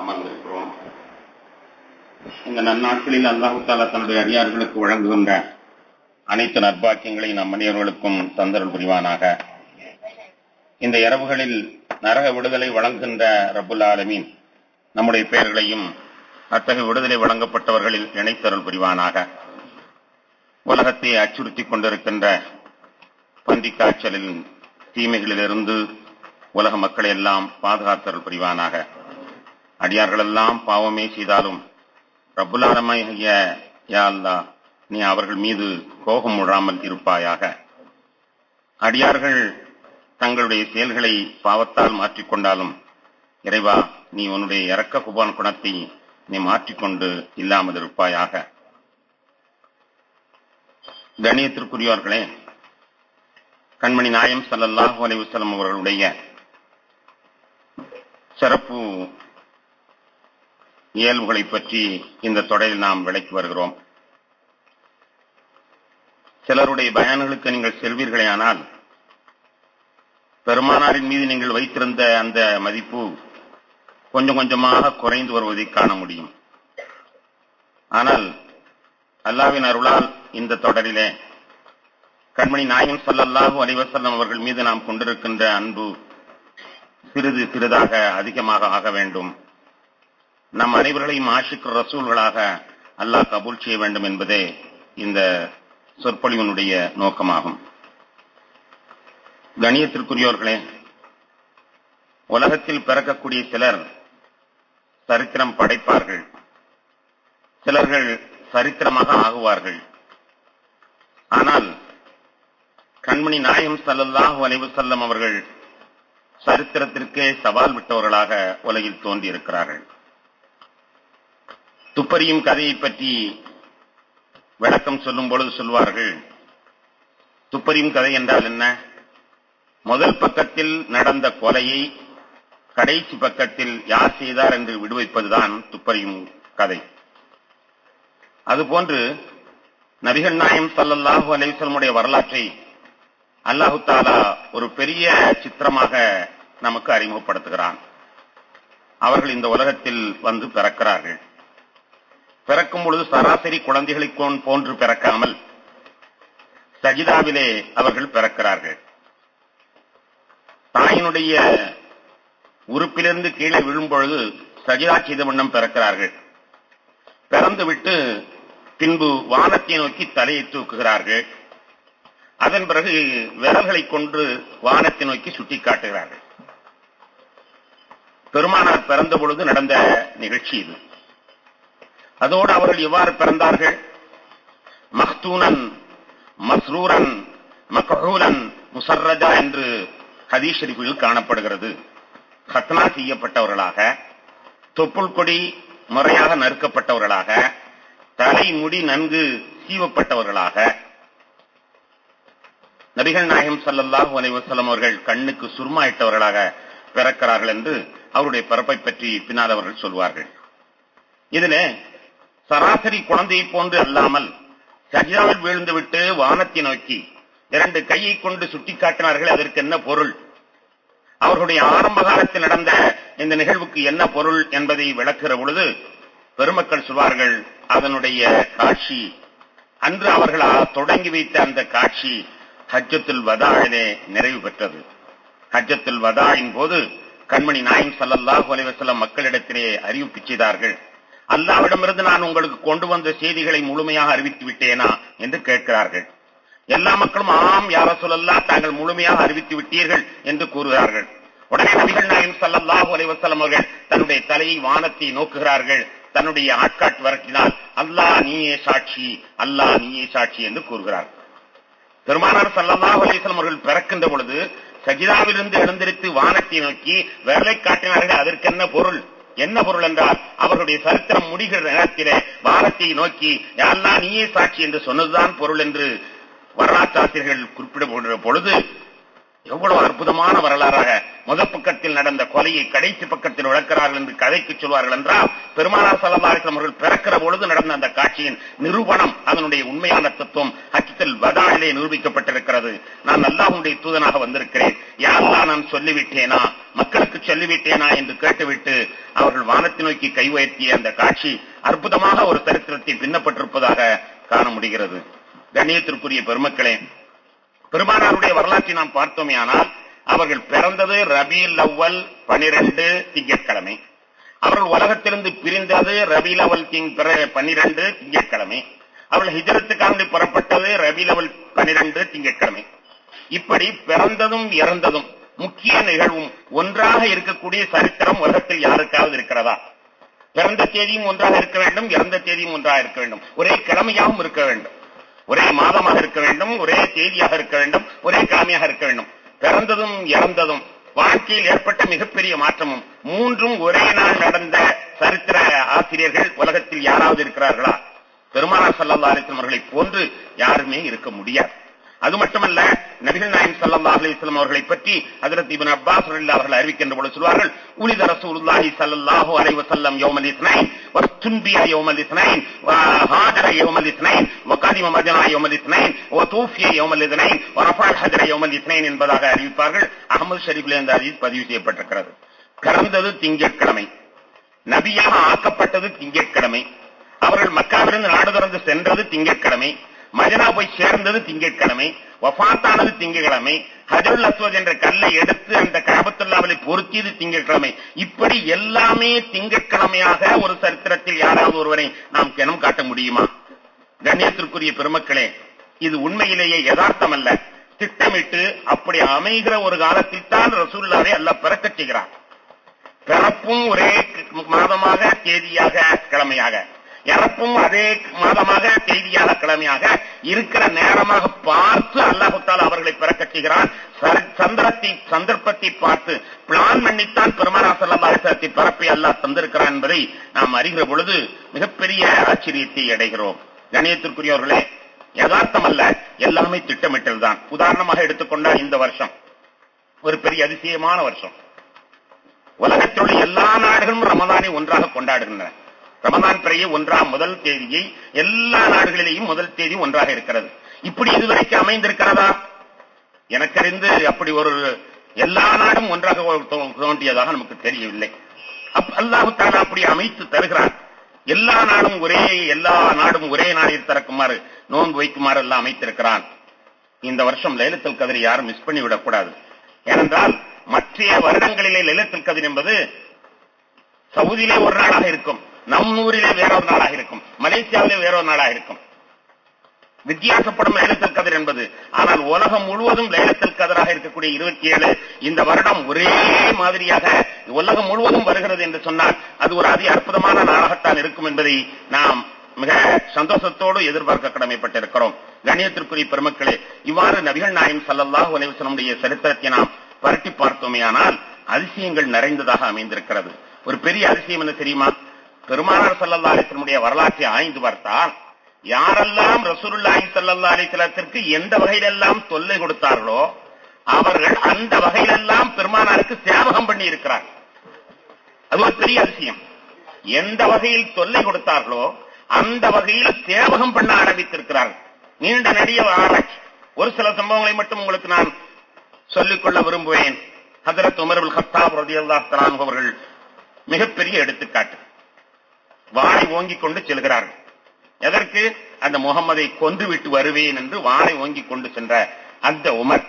அமர்ந்திருக்கிறோம் இந்த நன்னாட்களில் அல்லாஹு தாலா தன்னுடைய அடியார்களுக்கு வழங்குகின்ற அனைத்து நற்பாக்கியங்களை நம் மனிதர்களுக்கும் தந்தரல் புரிவானாக இந்த இரவுகளில் நரக விடுதலை வழங்குகின்ற ரபுல் ஆலமீன் நம்முடைய பெயர்களையும் அத்தகைய விடுதலை வழங்கப்பட்டவர்களில் இணைத்தருள் புரிவானாக உலகத்தை அச்சுறுத்திக் கொண்டிருக்கின்ற பன்றிக் காய்ச்சலின் தீமைகளிலிருந்து உலக மக்களை எல்லாம் பாதுகாத்தருள் புரிவானாக அடியார்களெல்லாம் பாவமே செய்தாலும் ரப்புலாலமைய யா அல்லா நீ அவர்கள் மீது கோபம் விழாமல் இருப்பாயாக அடியார்கள் தங்களுடைய செயல்களை பாவத்தால் மாற்றிக்கொண்டாலும் இறைவா நீ உன்னுடைய இறக்க குபான் குணத்தை நீ மாற்றிக்கொண்டு இல்லாமல் இருப்பாயாக கணியத்திற்குரியவர்களே கண்மணி நாயம் சல்லல்லாஹு அலைவசலம் அவர்களுடைய சிறப்பு இயல்புகளை பற்றி இந்த தொடரில் நாம் விளக்கி வருகிறோம் சிலருடைய பயான்களுக்கு நீங்கள் செல்வீர்களே ஆனால் பெருமானாரின் மீது நீங்கள் வைத்திருந்த அந்த மதிப்பு கொஞ்சம் கொஞ்சமாக குறைந்து வருவதை காண முடியும் ஆனால் அல்லாவின் அருளால் இந்த தொடரிலே கண்மணி நாயம் சல்லல்லாஹு அலைவசல்லம் அவர்கள் மீது நாம் கொண்டிருக்கின்ற அன்பு சிறிது சிறிதாக அதிகமாக ஆக வேண்டும் நம் அனைவர்களையும் ஆஷிக்கு ரசூல்களாக அல்லாஹ் கபூல் செய்ய வேண்டும் என்பதே இந்த சொற்பொழிவனுடைய நோக்கமாகும் கணியத்திற்குரியோர்களே உலகத்தில் பிறக்கக்கூடிய சிலர் சரித்திரம் படைப்பார்கள் சிலர்கள் சரித்திரமாக ஆகுவார்கள் ஆனால் கண்மணி நாயம் சல்லல்லாஹு அலைவசல்லம் அவர்கள் சரித்திரத்திற்கே சவால் விட்டவர்களாக உலகில் தோன்றியிருக்கிறார்கள் துப்பறியும் கதையை பற்றி விளக்கம் சொல்லும் பொழுது சொல்வார்கள் துப்பறியும் கதை என்றால் என்ன முதல் பக்கத்தில் நடந்த கொலையை கடைசி பக்கத்தில் யார் செய்தார் என்று விடுவிப்பதுதான் துப்பறியும் கதை அதுபோன்று நபிகள் நாயம் சல்லல்லாஹு அலைவசல்முடைய வரலாற்றை அல்லாஹு தாலா ஒரு பெரிய சித்திரமாக நமக்கு அறிமுகப்படுத்துகிறான் அவர்கள் இந்த உலகத்தில் வந்து பிறக்கிறார்கள் பிறக்கும் பொழுது சராசரி குழந்தைகளை போன்று பிறக்காமல் சஜிதாவிலே அவர்கள் பிறக்கிறார்கள் தாயினுடைய உறுப்பிலிருந்து கீழே விழும் பொழுது சஜிதா செய்த வண்ணம் பிறக்கிறார்கள் பிறந்துவிட்டு பின்பு வானத்தை நோக்கி தலையை தூக்குகிறார்கள் அதன் பிறகு விரல்களை கொண்டு வானத்தை நோக்கி சுட்டி காட்டுகிறார்கள் பெருமானார் பிறந்த பொழுது நடந்த நிகழ்ச்சி இது அதோடு அவர்கள் எவ்வாறு பிறந்தார்கள் மஹ்தூனன் மஸ்ரூரன் மகஹூலன் முசர்ரஜா என்று ஹதீஸ் ஷெரீஃபில் காணப்படுகிறது ஹத்னா செய்யப்பட்டவர்களாக தொப்புள் கொடி முறையாக நறுக்கப்பட்டவர்களாக தலை முடி நன்கு சீவப்பட்டவர்களாக நபிகள் நாயகம் சல்லல்லாஹு அலைவசல்லம் அவர்கள் கண்ணுக்கு சுருமாயிட்டவர்களாக பிறக்கிறார்கள் என்று அவருடைய பிறப்பை பற்றி பின்னால் அவர்கள் சொல்வார்கள் இதில் சராசரி குழந்தையை போன்று அல்லாமல் சஜிதாவில் வீழ்ந்துவிட்டு வானத்தை நோக்கி இரண்டு கையை கொண்டு சுட்டிக்காட்டினார்கள் அதற்கு என்ன பொருள் அவர்களுடைய ஆரம்ப காலத்தில் நடந்த இந்த நிகழ்வுக்கு என்ன பொருள் என்பதை விளக்குகிற பொழுது பெருமக்கள் சொல்வார்கள் அதனுடைய காட்சி அன்று அவர்கள் தொடங்கி வைத்த அந்த காட்சி ஹஜ்ஜத்துல் வதாழிலே நிறைவு பெற்றது ஹஜ்ஜத்துல் வதாயின் போது கண்மணி நாயம் சல்லல்லாஹு அலைவசல்லம் மக்களிடத்திலே அறிவிப்பு செய்தார்கள் அல்லாவிடமிருந்து நான் உங்களுக்கு கொண்டு வந்த செய்திகளை முழுமையாக அறிவித்து விட்டேனா என்று கேட்கிறார்கள் எல்லா மக்களும் ஆம் யார சொல்லல்லா தாங்கள் முழுமையாக அறிவித்து விட்டீர்கள் என்று கூறுகிறார்கள் உடனே நபிகள் நாயம் சல்லல்லாஹு அலைவசல்லம் அவர்கள் தன்னுடைய தலையை வானத்தை நோக்குகிறார்கள் தன்னுடைய ஆட்காட்டு வரட்டினால் அல்லாஹ் நீயே சாட்சி அல்லாஹ் நீயே சாட்சி என்று கூறுகிறார்கள் பெருமானார் சல்லல்லாஹு அலைவசல்லம் அவர்கள் பிறக்கின்ற பொழுது சஜிதாவிலிருந்து எழுந்திருத்து வானத்தை நோக்கி விரலை காட்டினார்கள் அதற்கு என்ன பொருள் என்ன பொருள் என்றால் அவர்களுடைய சரித்திரம் முடிகிற நேரத்திலே வானத்தை நோக்கி யாரெல்லாம் நீயே சாட்சி என்று சொன்னதுதான் பொருள் என்று வரலாற்று ஆசிரியர்கள் குறிப்பிடப்படுகிற பொழுது எவ்வளவு அற்புதமான வரலாறாக முதல் பக்கத்தில் நடந்த கொலையை கடைசி பக்கத்தில் விளக்கிறார்கள் என்று கதைக்கு சொல்வார்கள் என்றால் பெருமானார் சல்லல்லாஹு அவர்கள் பிறக்கிற பொழுது நடந்த அந்த காட்சியின் நிரூபணம் அதனுடைய உண்மையான தத்துவம் ஹக்கித்தில் வதானிலே நிரூபிக்கப்பட்டிருக்கிறது நான் அல்லாஹ்வுடைய தூதனாக வந்திருக்கிறேன் யாரெல்லாம் நான் சொல்லிவிட்டேனா மக்களுக்கு சொல்லிவிட்டேனா என்று கேட்டுவிட்டு அவர்கள் வானத்தை நோக்கி கை உயர்த்திய அந்த காட்சி அற்புதமாக ஒரு சரித்திரத்தை பின்னப்பட்டிருப்பதாக காண முடிகிறது கண்ணியத்திற்குரிய பெருமக்களே பெருமானாருடைய வரலாற்றை நாம் பார்த்தோமே ஆனால் அவர்கள் பிறந்தது ரபியுல் அவ்வல் பனிரெண்டு திங்கட்கிழமை அவர்கள் உலகத்திலிருந்து பிரிந்தது ரபியுல் அவல் திங் பனிரெண்டு திங்கட்கிழமை அவர்கள் ஹிஜரத்துக்காண்டி புறப்பட்டது ரபியுல் அவல் பனிரெண்டு திங்கட்கிழமை இப்படி பிறந்ததும் இறந்ததும் முக்கிய நிகழ்வும் ஒன்றாக இருக்கக்கூடிய சரித்திரம் உலகத்தில் யாருக்காவது இருக்கிறதா பிறந்த தேதியும் ஒன்றாக இருக்க வேண்டும் இறந்த தேதியும் ஒன்றாக இருக்க வேண்டும் ஒரே கிழமையாகவும் இருக்க வேண்டும் ஒரே மாதமாக இருக்க வேண்டும் ஒரே தேதியாக இருக்க வேண்டும் ஒரே கிழமையாக இருக்க வேண்டும் பிறந்ததும் இறந்ததும் வாழ்க்கையில் ஏற்பட்ட மிகப்பெரிய மாற்றமும் மூன்றும் ஒரே நாள் நடந்த சரித்திர ஆசிரியர்கள் உலகத்தில் யாராவது இருக்கிறார்களா பெருமானார் சல்லல்லா அலிஸ்லாம் அவர்களை போன்று யாருமே இருக்க முடியாது அது மட்டுமல்ல நபிகள் நாயம் சல்லல்லாஹு அலைஹி வஸல்லம் அவர்களை பற்றி ஹஜரத் இப்னு அப்பாஸ் ரலியல்லாஹு அவர்கள் அறிவிக்கின்ற பொழுது சொல்வார்கள் உலித ரசூலுல்லாஹி ஸல்லல்லாஹு அலைஹி வஸல்லம் யௌமல் இஸ்னைன் வஸ்துன்பிய யௌமல் இஸ்னைன் وهاجر يوم الاثنين وقدم مدينة يوم الاثنين وتوفي يوم الاثنين ورفع الحجر يوم الاثنين என்பதாக அறிவிப்பார்கள் அகமது ஷரீஃப்ல இந்த ஹதீஸ் பதிவு செய்யப்பட்டிருக்கிறது பிறந்தது திங்கட்கிழமை நபியாக ஆக்கப்பட்டது திங்கட்கிழமை அவர்கள் மக்காவிலிருந்து நாடு திறந்து சென்றது திங்கட்கிழமை மஜனா போய் சேர்ந்தது திங்கட்கிழமை வஃபாத்தானது திங்கட்கிழமை ஹஜருல் அஸ்வத் என்ற கல்லை எடுத்து அந்த காபத்துல்லாவலை பொருத்தியது திங்கட்கிழமை இப்படி எல்லாமே திங்கட்கிழமையாக ஒரு சரித்திரத்தில் யாராவது ஒருவரை நாம் கிணம் காட்ட முடியுமா கண்ணியத்திற்குரிய பெருமக்களே இது உண்மையிலேயே யதார்த்தம் அல்ல திட்டமிட்டு அப்படி அமைகிற ஒரு காலத்தில் தான் ரசூல்லாவை அல்லாஹ் பிறக்கச் செய்கிறார் பிறப்பும் ஒரே மாதமாக தேதியாக கிழமையாக இறப்பும் அதே மாதமாக செய்தியாக கிழமையாக இருக்கிற நேரமாக பார்த்து அல்லாஹுத்தால் அவர்களை பிறக்கச் செய்கிறான் சர- சந்தர்ப்பத்தை சந்தர்ப்பத்தை பார்த்து பிளான் பண்ணித்தான் பெருமானா சல்லாசத்தை பிறப்பை அல்லாஹ் தந்திருக்கிறான் என்பதை நாம் அறிகிற பொழுது மிகப்பெரிய ஆச்சரியத்தை அடைகிறோம் கணியத்திற்குரியவர்களே யதார்த்தம் அல்ல எல்லாமே திட்டமிட்டல் தான் உதாரணமாக எடுத்துக்கொண்டால் இந்த வருஷம் ஒரு பெரிய அதிசயமான வருஷம் உலகத்தில் உள்ள எல்லா நாடுகளும் ரமதானை ஒன்றாக கொண்டாடுகின்றன ரமதான் பிறைய ஒன்றாம் முதல் தேதியை எல்லா நாடுகளிலேயும் முதல் தேதி ஒன்றாக இருக்கிறது இப்படி இதுவரைக்கும் அமைந்திருக்கிறதா எனக்கறிந்து அப்படி ஒரு எல்லா நாடும் ஒன்றாக தோ- தோன்றியதாக நமக்கு தெரியவில்லை அப் அல்லாஹு தாலா அப்படி அமைத்து தருகிறான் எல்லா நாடும் ஒரே எல்லா நாடும் ஒரே நாளில் திறக்குமாறு நோன்பு வைக்குமாறு எல்லாம் அமைத்திருக்கிறான் இந்த வருஷம் லைலத்துல் கதிரை யாரும் மிஸ் பண்ணி விடக்கூடாது ஏனென்றால் மற்ற வருடங்களிலே லைலத்துல் கதிர் என்பது சவுதியிலே ஒரு நாளாக இருக்கும் நம் ஊரிலே வேறொரு நாளாக இருக்கும் மலேசியாவிலே வேறொரு நாளாக இருக்கும் வித்தியாசப்படும் லைலத்துல் கதிர் என்பது ஆனால் உலகம் முழுவதும் லைலத்துல் கதிராக இருக்கக்கூடிய இருபத்தி ஏழு இந்த வருடம் ஒரே மாதிரியாக உலகம் முழுவதும் வருகிறது என்று சொன்னால் அது ஒரு அதி அற்புதமான நாளாகத்தான் இருக்கும் என்பதை நாம் மிக சந்தோஷத்தோடு எதிர்பார்க்க கடமைப்பட்டிருக்கிறோம் கணியத்திற்குரிய பெருமக்களே இவ்வாறு நபிகள் நாயம் ஸல்லல்லாஹு அலைஹி வஸல்லமுடைய சரித்திரத்தை நாம் பரட்டி பார்த்தோமேயானால் அதிசயங்கள் நிறைந்ததாக அமைந்திருக்கிறது ஒரு பெரிய அதிசயம் என்ன தெரியுமா பெருமானார் ஸல்லல்லாஹு அலைஹி வஸல்லமுடைய வரலாற்றை ஆய்ந்து பார்த்தால் யாரெல்லாம் ரசூலுல்லாஹி ஸல்லல்லாஹு அலைஹி வஸல்லத்திற்கு எந்த வகையிலெல்லாம் தொல்லை கொடுத்தார்களோ அவர்கள் அந்த வகையிலெல்லாம் பெருமானாருக்கு சேவகம் பண்ணி இருக்கிறார் அது ஒரு பெரிய அதிசயம் எந்த வகையில் தொல்லை கொடுத்தார்களோ அந்த வகையில் சேவகம் பண்ண ஆரம்பித்திருக்கிறார்கள் நீண்ட நெடிய ஆராய்ச்சி ஒரு சில சம்பவங்களை மட்டும் உங்களுக்கு நான் சொல்லிக்கொள்ள விரும்புவேன் ஹதரத் உமர் அல் ஹத்தாப் ரலியல்லாஹு தஆலா அன்ஹு அவர்கள் மிகப்பெரிய எடுத்துக்காட்டு வாளை ஓங்கிக் கொண்டு செல்கிறார்கள் எதற்கு அந்த முகம்மதை கொன்று விட்டு வருவேன் என்று வாளை ஓங்கிக் கொண்டு சென்ற அந்த உமர்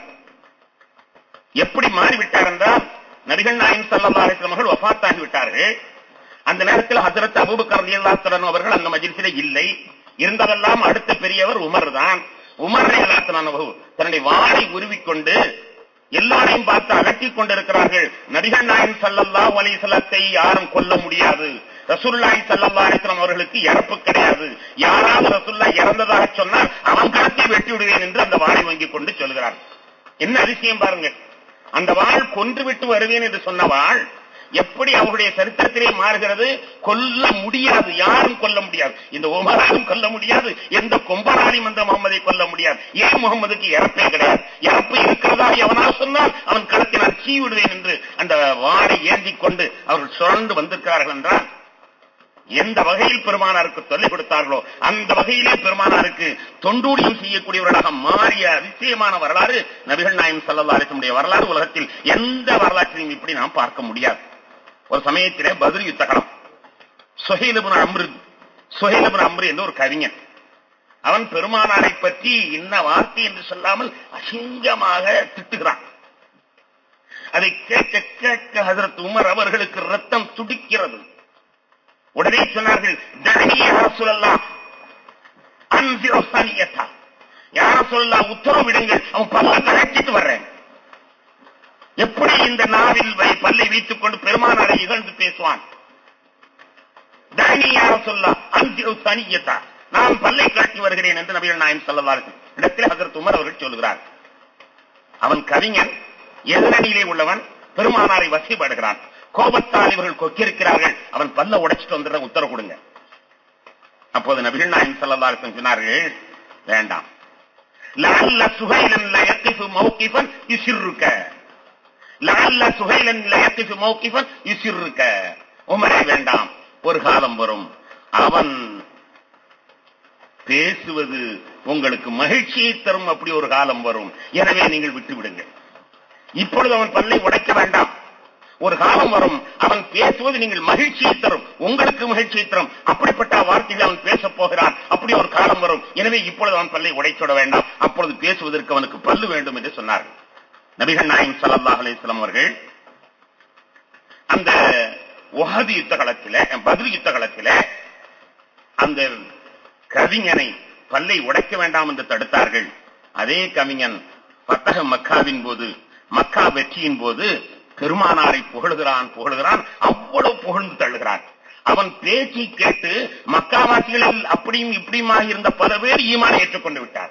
எப்படி மாறிவிட்டார் என்றால் நபிகள் நாயம் சல்லா அலிஸ்லாம் அவர்கள் வஃபாத்தாகி விட்டார்கள் அந்த நேரத்தில் ஹசரத் அபூபக்கர் ரலியல்லாஹு தஆலா அன்ஹு அவர்கள் அந்த மஜ்லிஸிலே இல்லை இருந்ததெல்லாம் அடுத்த பெரியவர் உமர் தான் உமர் ரலியல்லாஹு தஆலா அன்ஹு தன்னுடைய வாளை உருவிக்கொண்டு எல்லாரையும் பார்த்து அலட்டிக் கொண்டிருக்கிறார்கள் நபிகள் நாயம் ஸல்லல்லாஹு அலைஹி வஸல்லத்தை யாரும் கொல்ல முடியாது ரசூலுல்லாஹி ஸல்லல்லாஹு அலைஹி வஸல்லம் அவர்களுக்கு இறப்பு கிடையாது யாராவது ரசூலுல்லாஹ் இறந்ததாக சொன்னால் அவன் கழுத்தை வெட்டி விடுவேன் என்று அந்த வாளை வாங்கிக் கொண்டு சொல்கிறார் என்ன அதிசயம் பாருங்க அந்த வாள் கொன்று விட்டு வருவேன் என்று சொன்ன வாள் எப்படி அவருடைய சரித்திரத்திலே மாறுகிறது கொல்ல முடியாது யாரும் கொல்ல முடியாது இந்த உமராலும் கொல்ல முடியாது எந்த கொம்பனாலையும் அந்த முகமதை கொல்ல முடியாது ஏன் முகமதுக்கு இறப்பே கிடையாது இறப்பு இருக்கிறதா எவனால் சொன்னால் அவன் களத்தில் நான் சீ விடுவேன் என்று அந்த வாடை ஏந்தி கொண்டு அவர்கள் சுழந்து வந்திருக்கிறார்கள் என்றால் எந்த வகையில் பெருமானாருக்கு தொல்லை கொடுத்தார்களோ அந்த வகையிலே பெருமானாருக்கு தொண்டூடியம் செய்யக்கூடியவர்களாக மாறிய அதிசயமான வரலாறு நபிகள் நாயம் சல்லா அலிசமுடைய வரலாறு உலகத்தில் எந்த வரலாற்றையும் இப்படி நாம் பார்க்க முடியாது ஒரு சமயத்திலே பதில் யுத்த களம் சுஹேலபுன் அம்ரு சுஹேலபுன் அம்ரு என்று ஒரு கவிஞன் அவன் பெருமானாரை பற்றி இன்ன வார்த்தை என்று சொல்லாமல் அசிங்கமாக திட்டுகிறான் அதை கேட்க கேட்க ஹசரத் உமர் அவர்களுக்கு ரத்தம் துடிக்கிறது உடனே சொன்னார்கள் யார சொல்லலாம் யார சொல்லலாம் உத்தரவிடுங்கள் அவன் பல்ல கழச்சிட்டு வர்றேன் எப்படி இந்த நாவில் பல்லை வைத்துக் கொண்டு பெருமானாரை இகழ்ந்து பேசுவான் யார சொல்லலாம் அந்திர சனியத்தா நான் பல்லை காட்டி வருகிறேன் என்று நபிகள் நாயம் சொல்லவார்கள் இடத்தில் அதற்கு உமர் அவர்கள் சொல்கிறார் அவன் கவிஞன் எதிரணியிலே உள்ளவன் பெருமானாரை வசிப்படுகிறான் கோபத்தால் இவர்கள் கொக்கிருக்கிறார்கள் அவன் பல்ல உடைச்சிட்டு வந்துடுற உத்தரவு கொடுங்க அப்போது நபிகள் நாயம் சல்லல்லாஹு சொன்னார்கள் வேண்டாம் லஅல்ல சுஹைலன் ல யகிஃபு மௌகிஃபன் யுசிர்ருக லஅல்ல சுஹைலன் ல யகிஃபு மௌகிஃபன் யுசிர்ருக உமரே வேண்டாம் ஒரு காலம் வரும் அவன் பேசுவது உங்களுக்கு மகிழ்ச்சியை தரும் அப்படி ஒரு காலம் வரும் எனவே நீங்கள் விட்டு விடுங்கள் இப்பொழுது அவன் பல்லை உடைக்க வேண்டாம் ஒரு காலம் வரும் அவன் பேசுவது நீங்கள் மகிழ்ச்சியை தரும் உங்களுக்கு மகிழ்ச்சியை தரும் அப்படிப்பட்ட வார்த்தைகள் அவன் பேசப் போகிறான் அப்படி ஒரு காலம் வரும் எனவே இப்பொழுது அவன் பல்லை உடைச்சுட வேண்டாம் அப்பொழுது பேசுவதற்கு அவனுக்கு பல்லு வேண்டும் என்று சொன்னார்கள் நபிகள் நாயம் சல்லாஹ் அலிஸ்லாம் அவர்கள் அந்த உஹது யுத்த களத்தில பதில் யுத்த களத்தில அந்த கவிஞனை பல்லை உடைக்க வேண்டாம் என்று தடுத்தார்கள் அதே கவிஞன் பத்தக மக்காவின் போது மக்கா வெற்றியின் போது பெருமானாரை புகழுகிறான் புகழுகிறான் அவ்வளவு புகழ்ந்து தள்ளுகிறான் அவன் பேச்சை கேட்டு மக்காவாசிகளில் அப்படியும் இப்படியுமாக இருந்த பல பேர் ஈமான் ஏற்றுக்கொண்டு விட்டார்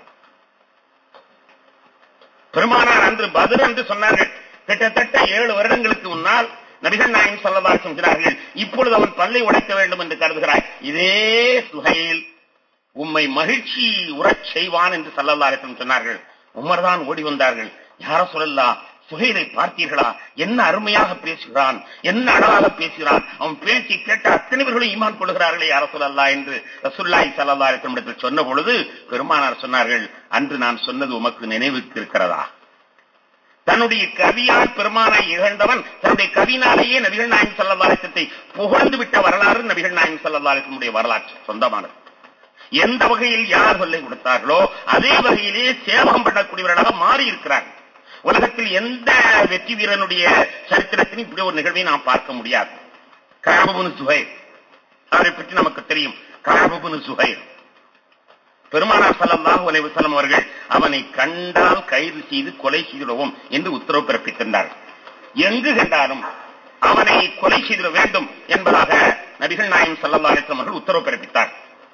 பெருமானார் அன்று பதில் என்று சொன்னார்கள் கிட்டத்தட்ட ஏழு வருடங்களுக்கு முன்னால் நபிகள் நாயம் சொல்லதா சொல்கிறார்கள் இப்பொழுது அவன் பல்லை உடைக்க வேண்டும் என்று கருதுகிறாய் இதே சுகையில் உம்மை மகிழ்ச்சி உறச் செய்வான் என்று சல்லல்லாரிசம் சொன்னார்கள் உமர்தான் ஓடி வந்தார்கள் யார சொல்லலா சுகைலை பார்த்தீர்களா என்ன அருமையாக பேசுகிறான் என்ன அழகாக பேசுகிறான் அவன் பேச்சை கேட்ட அத்தனை பேர்களும் ஈமான் கொள்கிறார்களே யார சொல்லல்லா என்று ரசுல்லாய் சல்லா இடத்தில் சொன்ன பொழுது பெருமானார் சொன்னார்கள் அன்று நான் சொன்னது உமக்கு நினைவுக்கு இருக்கிறதா தன்னுடைய கவியால் பெருமானை இகழ்ந்தவன் தன்னுடைய கவினாலேயே நபிகள் நாயம் சல்லல்லாசத்தை புகழ்ந்து விட்ட வரலாறு நபிகள் நாயம் சல்லல்லாசனுடைய வரலாற்று சொந்தமானது எந்த வகையில் யார் சொல்லை கொடுத்தார்களோ அதே வகையிலே சேவகம் பண்ணக்கூடியவர்களாக மாறி இருக்கிறார்கள் உலகத்தில் எந்த வெற்றி வீரனுடைய சரித்திரத்திலும் இப்படி ஒரு நிகழ்வை நாம் பார்க்க முடியாது காபுபுனு சுஹைர் அவரை பற்றி நமக்கு தெரியும் காபுபுனு சுஹைர் பெருமானார் சல்லல்லாஹு அலைஹி வஸல்லம் அவர்கள் அவனை கண்டால் கைது செய்து கொலை செய்திடுவோம் என்று உத்தரவு பிறப்பித்திருந்தார் எங்கு கண்டாலும் அவனை கொலை செய்திட வேண்டும் என்பதாக நபிகள் நாயம் சல்லல்லாஹு அலைஹி வஸல்லம் அவர்கள் உத்தரவு பிறப்பித்தார்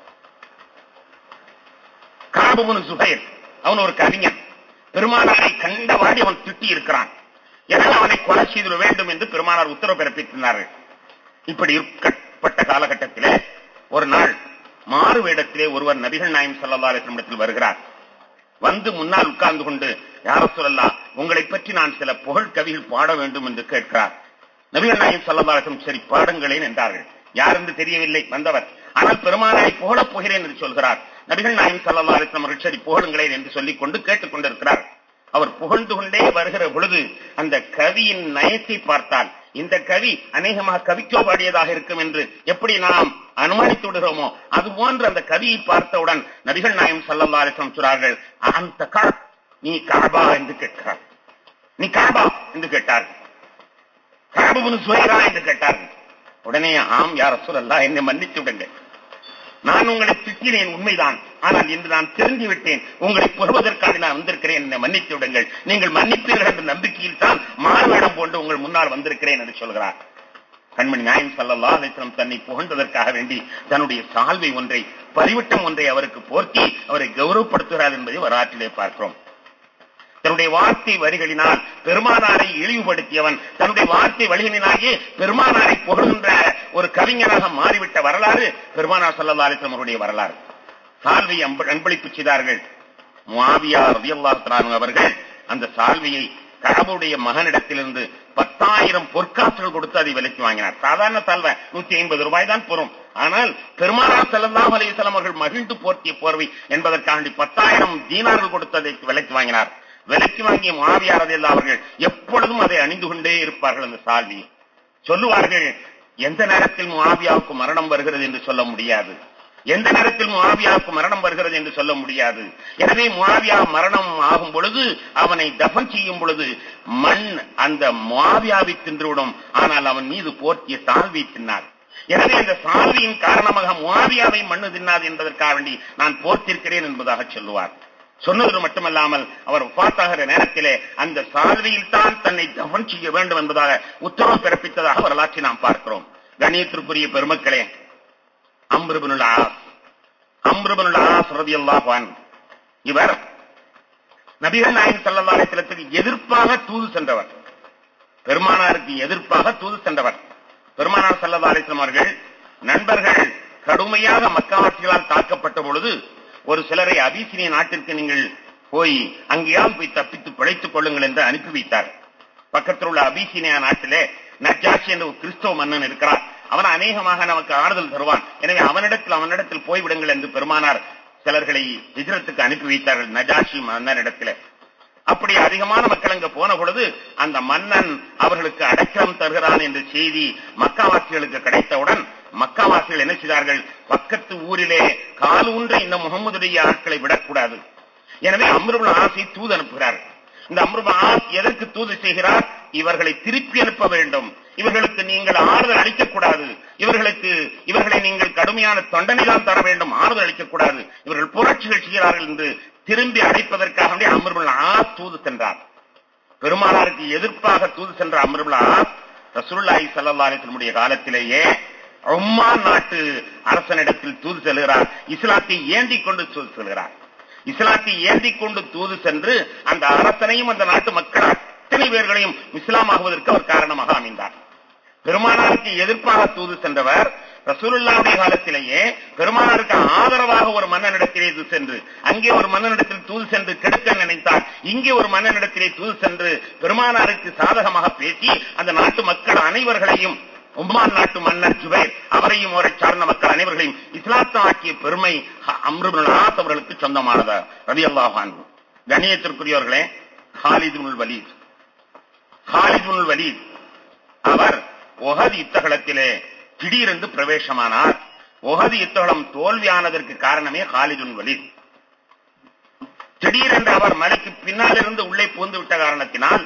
காபுபுனு சுஹைர் அவன் ஒரு கவிஞன் பெருமானாரை கண்டவாடி அவன் திட்டி இருக்கிறான் எனவே அவனை கொலை செய்திட வேண்டும் என்று பெருமானார் உத்தரவு பிறப்பித்திருந்தார்கள் இப்படி இருக்கப்பட்ட காலகட்டத்திலே ஒரு நாள் மாறு வேடத்திலே ஒருவர் நபிகள் நாயம் சல்லா இடத்தில் வருகிறார் வந்து முன்னால் உட்கார்ந்து கொண்டு யார சொல்லலாம் உங்களை பற்றி நான் சில புகழ் கவிகள் பாட வேண்டும் என்று கேட்கிறார் நபிகள் நாயம் சல்லா சரி பாடுங்களேன் என்றார்கள் யார் என்று தெரியவில்லை வந்தவர் ஆனால் பெருமானாரை புகழப் போகிறேன் என்று சொல்கிறார் நபிகள் நாயம் சல்லா அலிஸ்லாம் அவர்கள் சரி புகழுங்களேன் என்று சொல்லிக் கொண்டு கேட்டுக் கொண்டிருக்கிறார் அவர் புகழ்ந்து கொண்டே வருகிற பொழுது அந்த கவியின் நயத்தை பார்த்தால் இந்த கவி அநேகமாக கவிக்கோ பாடியதாக இருக்கும் என்று எப்படி நாம் அனுமானித்து விடுகிறோமோ அது போன்று அந்த கவியை பார்த்தவுடன் நபிகள் நாயம் சல்லா அலிஸ்லாம் சொல்றார்கள் அந்த கா நீ காபா என்று கேட்கிறார் நீ காபா என்று கேட்டார் காபுன்னு சுயரா என்று கேட்டார்கள் உடனே ஆம் யார சொல்லல்லா என்னை மன்னித்து விடுங்கள் நான் உங்களை திட்டினேன் உண்மைதான் ஆனால் இன்று நான் தெரிந்து விட்டேன் உங்களை புகழ்வதற்காக நான் வந்திருக்கிறேன் என்னை மன்னித்து விடுங்கள் நீங்கள் மன்னிப்பீர்கள் என்ற நம்பிக்கையில் தான் மாறுவேடம் போன்று உங்கள் முன்னால் வந்திருக்கிறேன் என்று சொல்கிறார் கண்மணி நாயம் சல்லல்லா அலிஸ்லம் தன்னை புகழ்ந்ததற்காக வேண்டி தன்னுடைய சால்வை ஒன்றை பரிவட்டம் ஒன்றை அவருக்கு போர்த்தி அவரை கௌரவப்படுத்துகிறார் என்பதை வரலாற்றிலே பார்க்கிறோம் தன்னுடைய வார்த்தை வரிகளினால் பெருமானாரை இழிவுபடுத்தியவன் தன்னுடைய வார்த்தை வழிகளினாலே பெருமானாரை புகழ்கின்ற ஒரு கவிஞராக மாறிவிட்ட வரலாறு பெருமானார் சல்லா அலிஸ்லாம் அவருடைய வரலாறு சால்வை அன்ப- அன்பளிப்பு செய்தார்கள் முஆவியா ரலியல்லாஹு அவர்கள் அந்த சால்வையை கஅபுடைய மகனிடத்திலிருந்து பத்தாயிரம் பொற்காசுகள் கொடுத்து அதை விலைக்கு வாங்கினார் சாதாரண சால்வை நூத்தி ஐம்பது ரூபாய் தான் போரும் ஆனால் பெருமானார் ஸல்லல்லாஹு அலைஹி வஸல்லம் அவர்கள் மகிழ்ந்து போர்த்திய போர்வை என்பதற்காண்டி பத்தாயிரம் தீனார்கள் கொடுத்து அதை விலைக்கு வாங்கினார் விலைக்கு வாங்கிய முஆவியா ரலியல்லாஹு அவர்கள் எப்பொழுதும் அதை அணிந்து கொண்டே இருப்பார்கள் அந்த சால்வையை சொல்லுவார்கள் எந்த நேரத்தில் முஆவியாவுக்கு மரணம் வருகிறது என்று சொல்ல முடியாது எந்த நேரத்தில் முஆவியாவுக்கு மரணம் வருகிறது என்று சொல்ல முடியாது எனவே முஆவியா மரணம் ஆகும் பொழுது அவனை தஃபன் செய்யும் பொழுது மண் அந்த முஆவியாவை தின்றுவிடும் ஆனால் அவன் மீது போர்த்திய சால்வை தின்னார் எனவே அந்த சால்வையின் காரணமாக முஆவியாவை மண்ணு தின்னாது என்பதற்காக வேண்டி நான் போர்த்திருக்கிறேன் என்பதாக சொல்லுவார் சொன்னது மட்டுமல்லாமல் அவர் பார்த்தாகிற நேரத்திலே அந்த சால்வையில் தான் தன்னை தவன் செய்ய வேண்டும் என்பதாக உத்தரவு பிறப்பித்ததாக வரலாற்றை நாம் பார்க்கிறோம் கணியத்திற்குரிய பெருமக்களே அம்ருபனுல் ஆஸ் அம்ருபனுல் ஆஸ் ரதியல்லாஹு அன்ஹு இவர் நபிகள் நாயகம் ஸல்லல்லாஹு அலைஹி வஸல்லத்துக்கு எதிர்ப்பாக தூது சென்றவர் பெருமானாருக்கு எதிர்ப்பாக தூது சென்றவர் பெருமானார் ஸல்லல்லாஹு அலைஹி வஸல்லம் அவர்கள் நண்பர்கள் கடுமையாக மக்காவாசிகளால் தாக்கப்பட்ட பொழுது ஒரு சிலரை அபிசினிய நாட்டிற்கு நீங்கள் போய் அங்கேயாவது போய் தப்பித்து பிழைத்துக் கொள்ளுங்கள் என்று அனுப்பி வைத்தார் பக்கத்தில் உள்ள அபிசீனியா நாட்டிலே நஜாஷி என்ற ஒரு கிறிஸ்தவ மன்னன் இருக்கிறார் அவன் அநேகமாக நமக்கு ஆறுதல் தருவான் எனவே அவனிடத்தில் அவனிடத்தில் போய்விடுங்கள் என்று பெருமானார் சிலர்களை ஹிஜ்ரத்துக்கு அனுப்பி வைத்தார்கள் நஜாஷி மன்னரிடத்திலே அப்படி அதிகமான மக்கள் அங்க போன பொழுது அந்த மன்னன் அவர்களுக்கு அடைக்கலம் தருகிறான் என்ற செய்தி மக்காவாசிகளுக்கு கிடைத்தவுடன் மக்காவாசிகள் என்ன செய்தார்கள் பக்கத்து ஊரிலே கால் ஊன்ற இந்த முகமதுடைய ஆட்களை விடக்கூடாது எனவே அம்ருபுல் ஆசை தூது அனுப்புகிறார்கள் இந்த அம்ருபுல் ஆஸ் எதற்கு தூது செய்கிறார் இவர்களை திருப்பி அனுப்ப வேண்டும் இவர்களுக்கு நீங்கள் ஆறுதல் அளிக்கக்கூடாது இவர்களுக்கு இவர்களை நீங்கள் கடுமையான தண்டனை தான் தர வேண்டும் ஆறுதல் அளிக்கக்கூடாது இவர்கள் புரட்சிகள் செய்கிறார்கள் என்று திரும்பி அழைப்பதற்காக வேண்டி அமர்புல் ஆஸ் தூது சென்றார் பெருமானாருக்கு எதிர்ப்பாக தூது சென்ற அமர்புல் ஆஸ் ரசூலுல்லாஹி ஸல்லல்லாஹு அலைஹி வஸல்லம் காலத்திலேயே ஒமான் நாட்டு அரசனிடத்தில் தூது செல்கிறார் இஸ்லாத்தை ஏந்தி கொண்டு தூது செல்கிறார் இஸ்லாத்தை ஏந்தி கொண்டு தூது சென்று அந்த அரசனையும் அந்த நாட்டு மக்கள் அத்தனை பேர்களையும் இஸ்லாமாகுவதற்கு அவர் காரணமாக அமைந்தார் பெருமானாருக்கு எதிர்ப்பாக தூது சென்றவர் ரசூலுல்லாவுடைய காலத்திலேயே பெருமானாருக்கு ஆதரவாக ஒரு மன்னனிடத்திலே தூது சென்று அங்கே ஒரு மன்னனிடத்தில் தூது சென்று கெடுக்க நினைத்தார் இங்கே ஒரு மன்னனிடத்திலே தூது சென்று பெருமானாருக்கு சாதகமாக பேசி அந்த நாட்டு மக்கள் அனைவர்களையும் உம்மான் நாட்டு மன்னர் ஜுபைர் அவரையும் அவரை சார்ந்த மக்கள் அனைவர்களையும் இஸ்லாத்தம் ஆக்கிய பெருமை அம்ருபுல் ஆஸ் அவர்களுக்கு சொந்தமானதா ரவி அல்லாஹான் கணியத்திற்குரியவர்களே ஹாலிதுல் வலீத் ஹாலிதுல் வலீத் அவர் ஒஹது யுத்தகலத்திலே திடீரென்று பிரவேசமானார் ஒஹது யுத்தகலம் தோல்வியானதற்கு காரணமே ஹாலிதுல் வலீத் திடீரென்று அவர் மலைக்கு பின்னால் இருந்து உள்ளே புகுந்து விட்ட காரணத்தினால்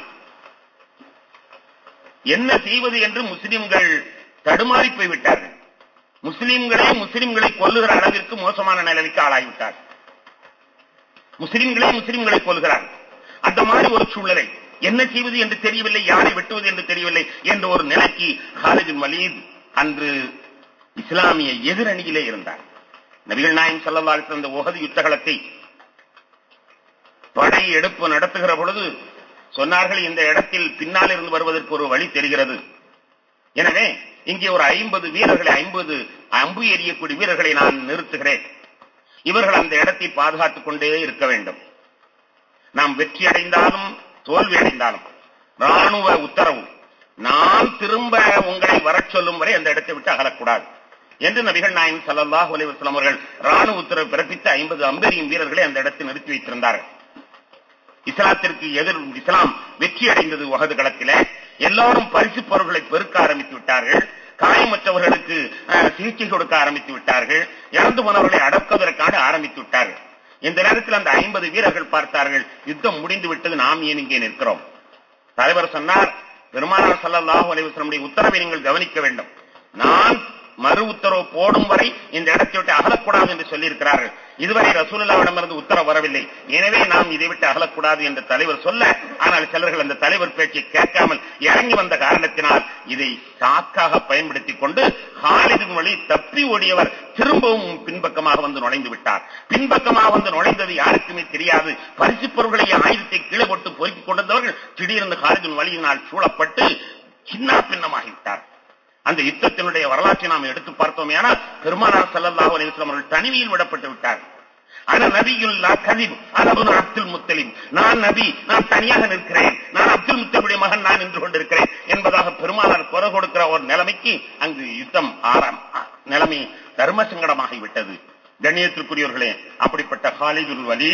என்ன செய்வது என்று முஸ்லிம்கள் தடுமாறி போய்விட்டார்கள் முஸ்லிம்களே முஸ்லிம்களை கொல்லுகிற அளவிற்கு மோசமான நிலைக்கு ஆளாகிவிட்டார் முஸ்லிம்களே முஸ்லிம்களை கொல்கிறார்கள் அந்த மாதிரி ஒரு சூழ்நிலை என்ன செய்வது என்று தெரியவில்லை யாரை வெட்டுவது என்று தெரியவில்லை என்ற ஒரு நிலைக்கு ஹாலிஜுல் மலீத் அன்று இஸ்லாமிய எதிரணியிலே இருந்தார் நபிகள் நாயம் சல்லா அந்த உகது யுத்தகலத்தை படை எடுப்பு நடத்துகிற பொழுது சொன்னார்கள் இந்த இடத்தில் பின்னால் இருந்து வருவதற்கு ஒரு வழி தெரிகிறது எனவே இங்கே ஒரு ஐம்பது வீரர்களை ஐம்பது அம்பு எறியக்கூடிய வீரர்களை நான் நிறுத்துகிறேன் இவர்கள் அந்த இடத்தை பாதுகாத்துக் கொண்டே இருக்க வேண்டும் நாம் வெற்றி அடைந்தாலும் தோல்வி அடைந்தாலும் ராணுவ உத்தரவு நான் திரும்ப உங்களை வரச் சொல்லும் வரை அந்த இடத்தை விட்டு அகலக்கூடாது என்று நபிகள் நாயம் சல்லாஹ் அலிவஸ்லாம் அவர்கள் ராணுவ உத்தரவு பிறப்பித்து ஐம்பது அம்பெரியும் வீரர்களை அந்த இடத்தில் நிறுத்தி வைத்திருந்தார்கள் இஸ்லாத்திற்கு எதிர் இஸ்லாம் வெற்றி அடைந்தது உகது களத்திலே எல்லாரும் பரிசு பொருட்களை பெருக்க ஆரம்பித்து விட்டார்கள் காயமற்றவர்களுக்கு சிகிச்சை கொடுக்க ஆரம்பித்து விட்டார்கள் இறந்து போனவர்களை அடக்குவதற்கான ஆரம்பித்து விட்டார்கள் இந்த நேரத்தில் அந்த ஐம்பது வீரர்கள் பார்த்தார்கள் யுத்தம் முடிந்து விட்டது நாம் ஏன் இங்கே நிற்கிறோம் தலைவர் சொன்னார் பெருமானார் சல்லாஹூ அலிவசனுடைய உத்தரவை நீங்கள் கவனிக்க வேண்டும் நான் மறு உத்தரவு போடும் வரை இந்த இடத்தை விட்டு அகலக்கூடாது என்று சொல்லியிருக்கிறார்கள் இதுவரை ரசூலுல்லாவிடமிருந்து உத்தரவு வரவில்லை எனவே நாம் இதை விட்டு அகலக்கூடாது என்று தலைவர் சொல்ல ஆனால் சிலர்கள் அந்த தலைவர் பேச்சை கேட்காமல் இறங்கி வந்த காரணத்தினால் இதை சாக்காக பயன்படுத்திக் கொண்டு ஹாலிதின் வழி தப்பி ஓடியவர் திரும்பவும் பின்பக்கமாக வந்து நுழைந்து விட்டார் பின்பக்கமாக வந்து நுழைந்தது யாருக்குமே தெரியாது பரிசு பொருட்களை ஆயுதத்தை கீழே போட்டு பொறுக்கிக் கொண்டிருந்தவர்கள் திடீரென்று ஹாலிதின் வழியினால் சூழப்பட்டு சின்ன பின்னமாகிவிட்டார் அந்த யுத்தத்தினுடைய வரலாற்றை நாம் எடுத்து பார்த்தோமே ஆனால் பெருமானார் ஸல்லல்லாஹு அலைஹி வஸல்லம் அவர்கள் தனிமையில் விடப்பட்டு விட்டார் அன நபியுல்லா கதிப் அனபுன் அப்துல் முத்தலிம் நான் நபி நான் தனியாக நிற்கிறேன் நான் அப்துல் முத்தலிமுடைய மகன் நான் நின்று கொண்டிருக்கிறேன் என்பதாக பெருமானார் குறை கொடுக்கிற ஒரு நிலைமைக்கு அங்கு யுத்தம் ஆரம் நிலைமை தர்ம சங்கடமாகி விட்டது கண்ணியத்திற்குரியவர்களே அப்படிப்பட்ட ஹாலிதுல் வலி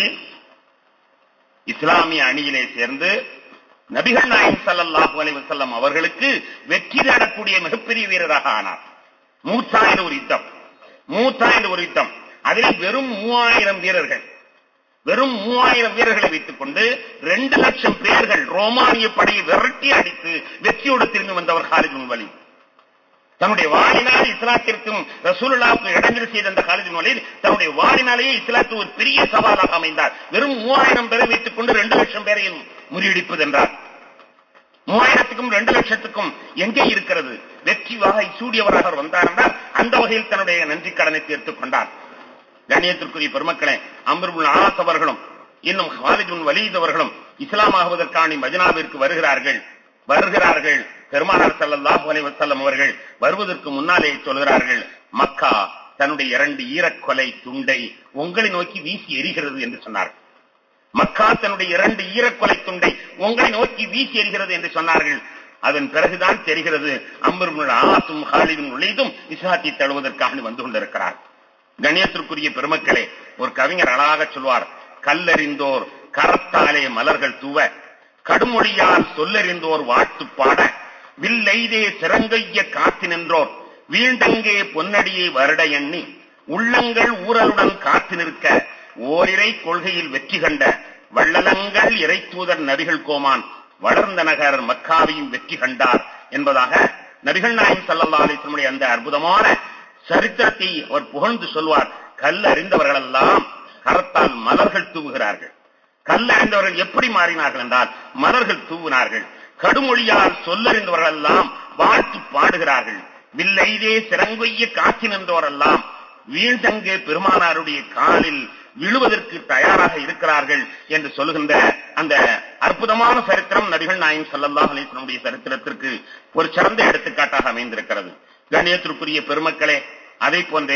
இஸ்லாமிய அணியிலே சேர்ந்து நபிகள் நாயகம் ஸல்லல்லாஹு அலைஹி வஸல்லம் அவர்களுக்கு வெற்றி தேடக்கூடிய மிகப்பெரிய வீரராக ஆனார் மூத்தா என்ற ஒரு யுத்தம் மூத்தா என்ற ஒரு யுத்தம் அதில் வெறும் மூவாயிரம் வீரர்கள் வெறும் மூவாயிரம் வீரர்களை வைத்துக் கொண்டு ரெண்டு லட்சம் பேர்கள் ரோமானிய படையை விரட்டி அடித்து வெற்றியோடு திரும்பி வந்தவர் ஹாலித் பின் வலீத் தன்னுடைய வாழினால் இஸ்லாத்திற்கும் ரசூலுல்லாவுக்கு இடைஞ்சல் செய்த அந்த காலேஜின் வழியில் தன்னுடைய வாழினாலேயே இஸ்லாத்து ஒரு பெரிய சவாலாக அமைந்தார் வெறும் மூவாயிரம் பேரை வைத்துக் கொண்டு ரெண்டு லட்சம் பேரையும் முறியடிப்பது என்றார் மூவாயிரத்துக்கும் ரெண்டு லட்சத்துக்கும் எங்கே இருக்கிறது வெற்றி வாகை சூடியவராக அவர் வந்தார் என்றால் அந்த வகையில் தன்னுடைய நன்றி கடனை தீர்த்துக் கொண்டார் கண்ணியத்திற்குரிய பெருமக்களே அமர்புல் ஆஸ் அவர்களும் இன்னும் ஹாலிதுன் வலீத் அவர்களும் இஸ்லாம் ஆகுவதற்கான மதினாவிற்கு வருகிறார்கள் வருகிறார்கள் பெருமானார் ஸல்லல்லாஹு அலைஹி வஸல்லம் அவர்கள் வருவதற்கு முன்னாலே சொல்கிறார்கள் மக்கா தன்னுடைய இரண்டு ஈரக்கொலை துண்டை உங்களை நோக்கி வீசி எரிகிறது என்று சொன்னார்கள் மக்கா தன்னுடைய இரண்டு ஈரக்கொலை துண்டை உங்களை நோக்கி வீசி எறிகிறது என்று சொன்னார்கள் அதன் பிறகுதான் தெரிகிறது அம்பருமுள் ஆசும் ஹாலிதும் நுழைதும் இஸ்லாத்தை தழுவதற்காக வந்து கொண்டிருக்கிறார் கணியத்திற்குரிய பெருமக்களே ஒரு கவிஞர் அழகாக சொல்வார் கல்லறிந்தோர் கரத்தாலே மலர்கள் தூவ கடுமொழியால் சொல்லறிந்தோர் வாழ்த்து பாட வில்லெய்தே சிறங்கைய காத்து நின்றோர் வீண்டங்கே பொன்னடியை வருட எண்ணி உள்ளங்கள் ஊரலுடன் காத்து நிற்க ஓரிரை கொள்கையில் வெற்றி கண்ட வள்ளலங்கள் இறை தூதர் நபிகள் கோமான் வளர்ந்த நகர் மக்காவையும் வெற்றி கண்டார் என்பதாக நபிகள் நாயம் சல்லல்லா அலிஸ்லமுடைய அந்த அற்புதமான சரித்திரத்தை அவர் புகழ்ந்து சொல்வார் கல் அறிந்தவர்கள் எல்லாம் கரத்தால் மலர்கள் தூவுகிறார்கள் கல் அறிந்தவர்கள் எப்படி மாறினார்கள் என்றால் மலர்கள் தூவினார்கள் கடுமொழியால் சொல்லறிந்தவர்கள் எல்லாம் வாழ்த்து பாடுகிறார்கள் வில்லைதே சிறங்கொய்ய காட்சி நின்றோரெல்லாம் வீழ்தங்கே பெருமானாருடைய காலில் விழுவதற்கு தயாராக இருக்கிறார்கள் என்று சொல்லுகின்ற அந்த அற்புதமான சரித்திரம் நபிகள் நாயம் சல்லல்லாஹ் அலிஸ்லமுடைய சரித்திரத்திற்கு ஒரு சிறந்த எடுத்துக்காட்டாக அமைந்திருக்கிறது கண்ணியத்திற்குரிய பெருமக்களே அதை போன்றே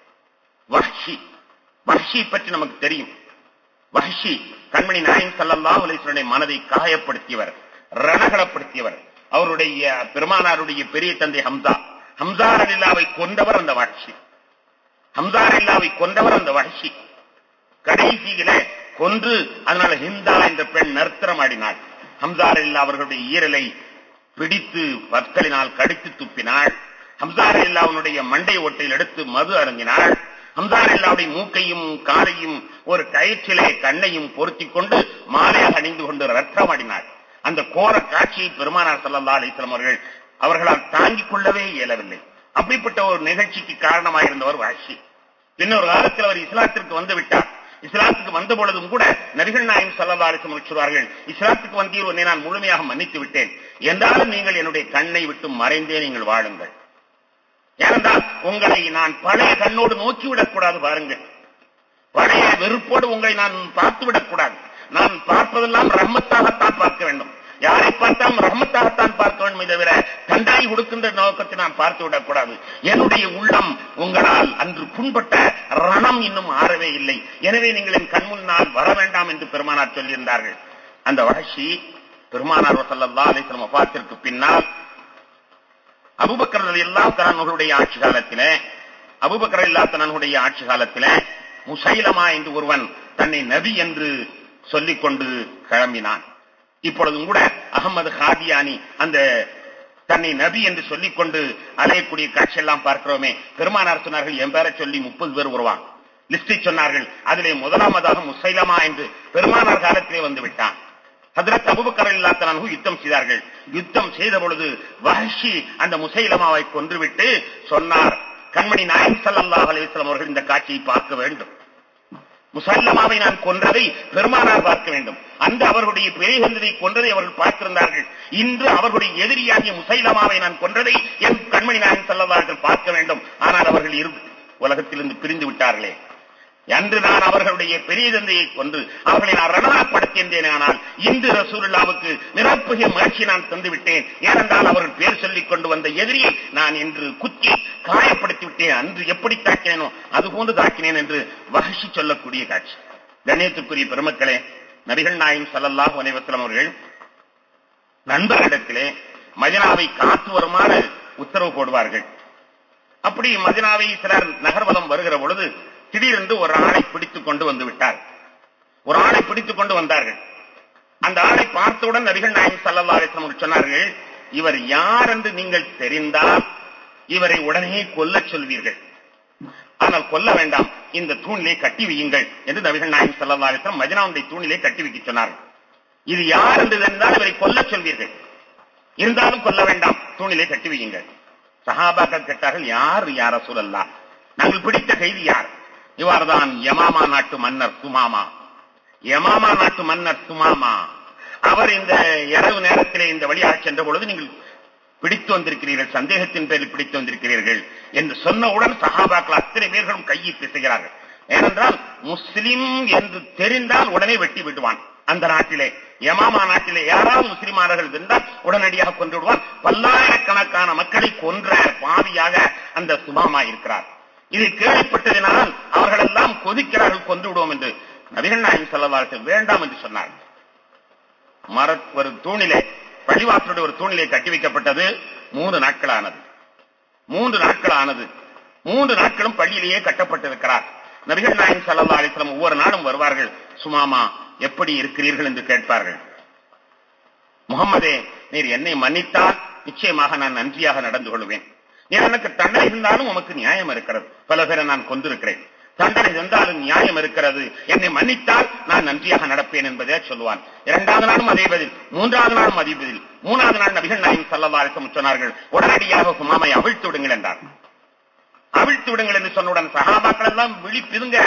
வஹ்ஷி வஹ்ஷி பற்றி நமக்கு தெரியும் வஹ்ஷி கண்மணி நாயம் சல்லல்லாஹ் அலிஸ்வனுடைய மனதை காயப்படுத்தியவர் ரணகலப்படுத்தியவர் அவருடைய பெருமானாருடைய பெரிய தந்தை ஹம்சா ஹம்சா அலில்லாவை கொண்டவர் அந்த வஹ்ஷி ஹம்சா அலில்லாவை கொண்டவர் அந்த வஹ்ஷி கடைசியில கொன்று அதனால ஹிந்தா என்ற பெண் நர்த்தனம் ஆடினாள் ஹம்சா அலில்லா அவர்களுடைய ஈரலை பிடித்து பற்களினால் கடித்து துப்பினாள் ஹம்சார் இல்லாவுடைய மண்டை ஓட்டையில் எடுத்து மது அருந்தினாள் ஹம்சார் இல்லாவுடைய மூக்கையும் காலையும் ஒரு கயிற்றிலே கண்ணையும் பொருத்திக் கொண்டு மாலையாக அணிந்து கொண்டு ரத்தமாடினாள் அந்த கோர காட்சியை பெருமானார் சல்லல்லா அலிஸ்லாம் அவர்கள் அவர்களால் தாங்கிக் கொள்ளவே இயலவில்லை அப்படிப்பட்ட ஒரு நிகழ்ச்சிக்கு காரணமாயிருந்தவர் வாஷி பின்னொரு காலத்தில் அவர் இஸ்லாத்திற்கு வந்து விட்டார் இஸ்லாத்துக்கு வந்த பொழுதும் கூட நபிகள் நாயம் சல்லா அலிஸ்லம் சொல்வார்கள் இஸ்லாத்துக்கு வந்தீர் உன்னை நான் முழுமையாக மன்னித்து விட்டேன் என்றாலும் நீங்கள் என்னுடைய கண்ணை விட்டு மறைந்தே நீங்கள் வாழுங்கள் ஏனென்றால் உங்களை நான் பழைய கண்ணோடு நோக்கிவிடக் கூடாது பாருங்கள் பழைய வெறுப்போடு உங்களை நான் பார்த்து விடக்கூடாது நான் பார்ப்பதெல்லாம் ரம்மத்தாகத்தான் பார்க்க வேண்டும் யாரை பார்த்தாலும் ரஹமத்தாகத்தான் பார்க்க வேண்டும் தவிர தண்டாய் கொடுக்கின்ற நோக்கத்தை நான் பார்த்து விடக்கூடாது என்னுடைய உள்ளம் உங்களால் அன்று புண்பட்ட ரணம் இன்னும் ஆறவே இல்லை எனவே நீங்கள் என் கண் முன்னால் வர வேண்டாம் என்று பெருமானார் சொல்லியிருந்தார்கள் அந்த வளர்ச்சி பெருமானார் சல்லா அலிஸ்லம் வபாத்திற்கு பின்னால் அபுபக்கர் எல்லா தனனுடைய ஆட்சி காலத்திலே அபுபக்கர் இல்லா தனனுடைய ஆட்சி காலத்திலே முசைலமா என்று ஒருவன் தன்னை நபி என்று சொல்லிக் கொண்டு கிளம்பினான் இப்பொழுதும் கூட அகமது ஹாதியானி அந்த தன்னை நபி என்று சொல்லிக் கொண்டு அலையக்கூடிய காட்சி எல்லாம் பார்க்கிறோமே பெருமானார் சொன்னார்கள் என் பேரை சொல்லி முப்பது பேர் வருவான் லிஸ்டை சொன்னார்கள் அதிலே முதலாமதாக முசைலமா என்று பெருமானார் காலத்திலே வந்து விட்டான் ஹதரத் அபுபக்கர் இல்லாத்தனு யுத்தம் செய்தார்கள் யுத்தம் செய்த பொழுது வஹஷி அந்த முசைலமாவை கொன்றுவிட்டு சொன்னார் கண்மணி நாயகம் ஸல்லல்லாஹு அலைஹி வஸல்லம் அவர்கள் இந்த காட்சியை பார்க்க வேண்டும் முசல்லமாவை நான் கொன்றதை பெருமானார் பார்க்க வேண்டும் அந்த அவர்களுடைய பெரியகந்ததை கொன்றதை அவர்கள் பார்த்திருந்தார்கள் இன்று அவர்களுடைய எதிரியாகிய முசைலமாவை நான் கொன்றதை என் கண்மணி நாயகம் செல்லவார்கள் பார்க்க வேண்டும் ஆனால் அவர்கள் இரு உலகத்திலிருந்து பிரிந்து விட்டார்களே அன்று நான் அவர்களுடைய பெரிய தந்தையை கொன்று அவர்களை நான் ரணப்படுத்தியிருந்தேன் ஆனால் இன்று ரசூலுல்லாவுக்கு நிரப்புகிய முயற்சி நான் தந்து விட்டேன் ஏனென்றால் அவர்கள் பேர் சொல்லிக் கொண்டு வந்த எதிரியை நான் இன்று குத்தி காயப்படுத்தி விட்டேன் அன்று எப்படி தாக்கினேனோ அதுபோன்று தாக்கினேன் என்று வகசி சொல்லக்கூடிய காட்சி கண்ணியத்துக்குரிய பெருமக்களே நபிகள் நாயம் ஸல்லல்லாஹு அலைஹி வஸல்லம் அவர்கள் நண்பர்களிடத்திலே மதினாவை காத்து வருமாறு உத்தரவு போடுவார்கள் அப்படி மதினாவை சிலர் நகர்வலம் வருகிற பொழுது திடீரென்று ஒரு ஆளை பிடித்துக் கொண்டு வந்து விட்டார் ஒரு ஆளை பிடித்துக் கொண்டு வந்தார்கள் அந்த ஆளை பார்த்தவுடன் நபிகள் நாயகம் ஸல்லல்லாஹு அலைஹி வஸல்லம் சொன்னார்கள் இவர் யார் என்று நீங்கள் தெரிந்தால் இவரை உடனே கொல்லச் சொல்வீர்கள் ஆனால் கொல்ல வேண்டாம் இந்த தூணிலே கட்டி வையுங்கள் என்று நபிகள் நாயகம் ஸல்லல்லாஹு அலைஹி வஸல்லம் மதீனாவுடைய தூணிலே கட்டி வைக்க சொன்னார்கள் இது யார் என்று தெரிந்தால் இவரை கொல்லச் சொல்வீர்கள் இருந்தாலும் கொல்ல வேண்டாம் தூணிலே கட்டி வையுங்கள் சஹாபாக்கள் கேட்டார்கள் யார் யார் ரசூலல்லா நாங்கள் பிடித்த கைதி யார் இவர்தான் யமாமா நாட்டு மன்னர் சுமாமா யமாமா நாட்டு மன்னர் சுமாமா அவர் இந்த இரவு நேரத்திலே இந்த வழியாக சென்ற பொழுது நீங்கள் பிடித்து வந்திருக்கிறீர்கள் சந்தேகத்தின் பேரில் பிடித்து வந்திருக்கிறீர்கள் என்று சொன்னவுடன் சஹாபாக்கள் அத்தனை பேர்களும் கையை பிசைகிறார்கள் ஏனென்றால் முஸ்லிம் என்று தெரிந்தால் உடனே வெட்டி விடுவான் அந்த நாட்டிலே யமாமா நாட்டிலே யாராவது முஸ்லிமானர்கள் இருந்தால் உடனடியாக கொன்று விடுவான் பல்லாயிரக்கணக்கான மக்களை கொன்ற பாவியாக அந்த சுமாமா இருக்கிறார் இதை கேள்விப்பட்டதினால் அவர்கள் எல்லாம் கொதிக்கிறார்கள் கொன்று விடுவோம் என்று நபிகள் நாயகம் செல்லவார்கள் வேண்டாம் என்று சொன்னார் மர ஒரு தூணிலே பள்ளிவாசலுடைய ஒரு தூணிலே கட்டி வைக்கப்பட்டது மூன்று நாட்கள் ஆனது மூன்று நாட்கள் ஆனது மூன்று நாட்களும் பள்ளியிலேயே கட்டப்பட்டிருக்கிறார் நபிகள் நாயகம் சல்லா அலிஸ்லாம் ஒவ்வொரு நாளும் வருவார்கள் சுமாமா எப்படி இருக்கிறீர்கள் என்று கேட்பார்கள் முகம்மதே நீர் என்னை மன்னித்தால் நிச்சயமாக நான் நன்றியாக நடந்து கொள்வேன் நீர் எனக்கு தண்டனை இருந்தாலும் உமக்கு நியாயம் இருக்கிறது பல பேரை நான் கொண்டிருக்கிறேன் தண்டனை இருந்தாலும் நியாயம் இருக்கிறது என்னை மன்னித்தால் நான் நன்றியாக நடப்பேன் என்பதே சொல்லுவான் இரண்டாவது நாளும் அதே பதில் மூன்றாவது நாளும் அதே பதில் மூணாவது நாள் நபிகள் நாயகம் சல்லா அலிசம் சொன்னார்கள் உடனடியாக சுமாமை அவிழ்த்து விடுங்கள் என்றார் அவிழ்த்து விடுங்கள் என்று சொன்னவுடன் சகாபாக்கள் எல்லாம் விழி பிதுங்க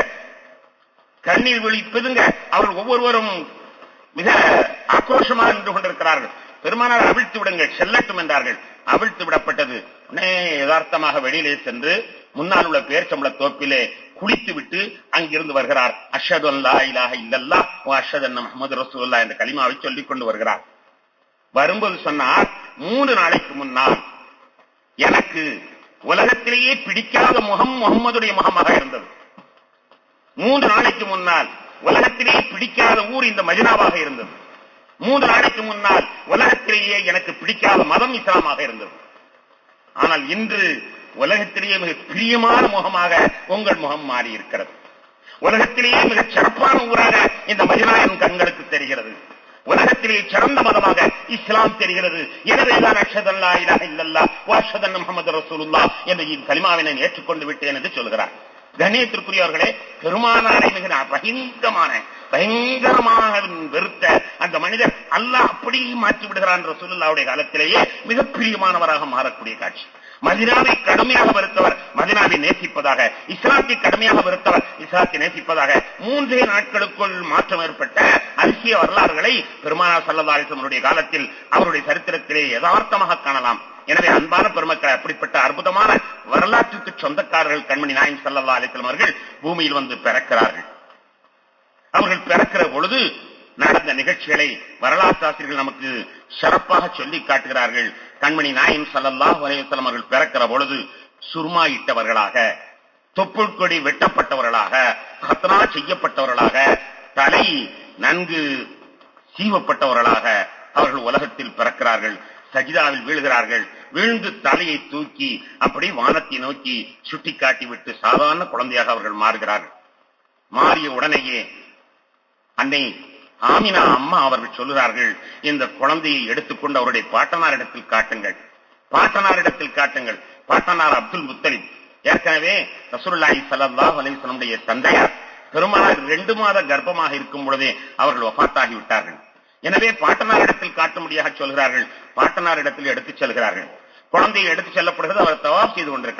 கண்ணீர் விழி பிதுங்க அவர்கள் ஒவ்வொருவரும் மிக ஆக்ரோஷமாக நின்று கொண்டிருக்கிறார்கள் பெருமானார் அவிழ்த்து விடுங்கள் செல்லட்டும் என்றார்கள் அவிழ்த்து விடப்பட்டது உடனே யதார்த்தமாக வெளியிலே சென்று முன்னால் உள்ள பேர்ச்சம்பள தோப்பிலே குளித்து விட்டு அங்கிருந்து வருகிறார் அஷது அல்லா இலாக இல்லல்லா ஓ அஷத் அண்ணா முகமது ரசூல்லா என்ற கலிமாவை சொல்லிக் கொண்டு வருகிறார் வரும்போது சொன்னார் மூன்று நாளைக்கு முன்னால் எனக்கு உலகத்திலேயே பிடிக்காத முகம் முகம்மதுடைய முகமாக இருந்தது மூன்று நாளைக்கு முன்னால் உலகத்திலேயே பிடிக்காத ஊர் இந்த மதினாவாக இருந்தது மூன்று நாளைக்கு முன்னால் உலகத்திலேயே எனக்கு பிடிக்காத மதம் இஸ்லாமாக இருந்தது ஆனால் இன்று உலகத்திலேயே மிக பிரியமான முகமாக உங்கள் முகம் மாறி இருக்கிறது உலகத்திலேயே மிக சிறப்பான ஊராக இந்த மதினா என் கண்களுக்கு தெரிகிறது உலகத்திலேயே சிறந்த மதமாக இஸ்லாம் தெரிகிறது எனவேதான் அஷதல்லா இலாஹ இல்லல்லா வாஷதன் முகமது ரசூலுல்லா என்ற கலிமாவை நான் ஏற்றுக்கொண்டு விட்டேன் என்று சொல்கிறார் கண்ணியத்திற்குரியவர்களே பெருமானாரை மிக பயங்கரமான பயங்கரமாக வெறுத்த அந்த மனிதர் அல்லாஹ் அப்படியே மாற்றி விடுகிறான் ரசூலுல்லாவுடைய காலத்திலேயே மிக பிரியமானவராக மாறக்கூடிய காட்சி மதினாவை கடுமையாக வெறுத்தவர் மதினாவை நேசிப்பதாக இஸ்லாத்தை கடுமையாக வெறுத்தவர் இஸ்லாத்தை நேசிப்பதாக மூன்றே நாட்களுக்குள் மாற்றம் ஏற்பட்ட அதிசய வரலாறுகளை பெருமானார் சல்லா அலிசமனுடைய காலத்தில் அவருடைய சரித்திரத்திலே யதார்த்தமாக காணலாம் எனவே அன்பான பெருமக்கள் அப்படிப்பட்ட அற்புதமான வரலாற்றுக்கு சொந்தக்காரர்கள் கண்மணி நாயம் சல்லா அலிசலம் அவர்கள் பூமியில் வந்து பிறக்கிறார்கள் அவர்கள் பிறக்கிற பொழுது நடந்த நிகழ்ச்சிகளை வரலாற்று ஆசிரியர்கள் நமக்கு சிறப்பாக சொல்லி காட்டுகிறார்கள் கண்மணி நாயம் சல்லல்லாஹ் அலையம் அவர்கள் பிறக்கிற பொழுது சுர்மா இட்டவர்களாக தொப்புள் கொடி வெட்டப்பட்டவர்களாக கத்னா செய்யப்பட்டவர்களாக தலை நன்கு சீவப்பட்டவர்களாக அவர்கள் உலகத்தில் பிறக்கிறார்கள் சஜிதாவில் வீழுகிறார்கள் வீழ்ந்து தலையை தூக்கி அப்படி வானத்தை நோக்கி சுட்டி காட்டி விட்டு சாதாரண குழந்தையாக அவர்கள் மாறுகிறார்கள் மாறிய உடனேயே அன்னை ஆமினா அம்மா அவர்கள் சொல்லுகிறார்கள் இந்த குழந்தையை எடுத்துக்கொண்டு அவருடைய பாட்டனாரிடத்தில் காட்டுங்கள் பாட்டனாரிடத்தில் காட்டுங்கள் பாட்டனார் அப்துல் முத்தலிப் ஏற்கனவே ரசூல்லாஹி சல்லாஹ் அலிஸ்லமுடைய தந்தையார் பெருமானார் ரெண்டு மாத கர்ப்பமாக இருக்கும் பொழுதே அவர்கள் வஃத்தாகி விட்டார்கள் எனவே பாட்டனாரிடத்தில் காட்டும்படியாக சொல்கிறார்கள் பாட்டனாரிடத்தில் எடுத்துச் செல்கிறார்கள் குழந்தையை எடுத்துச் செல்லப்படுகிறது அவர் தவாப் செய்து கொண்டிருக்கிறார்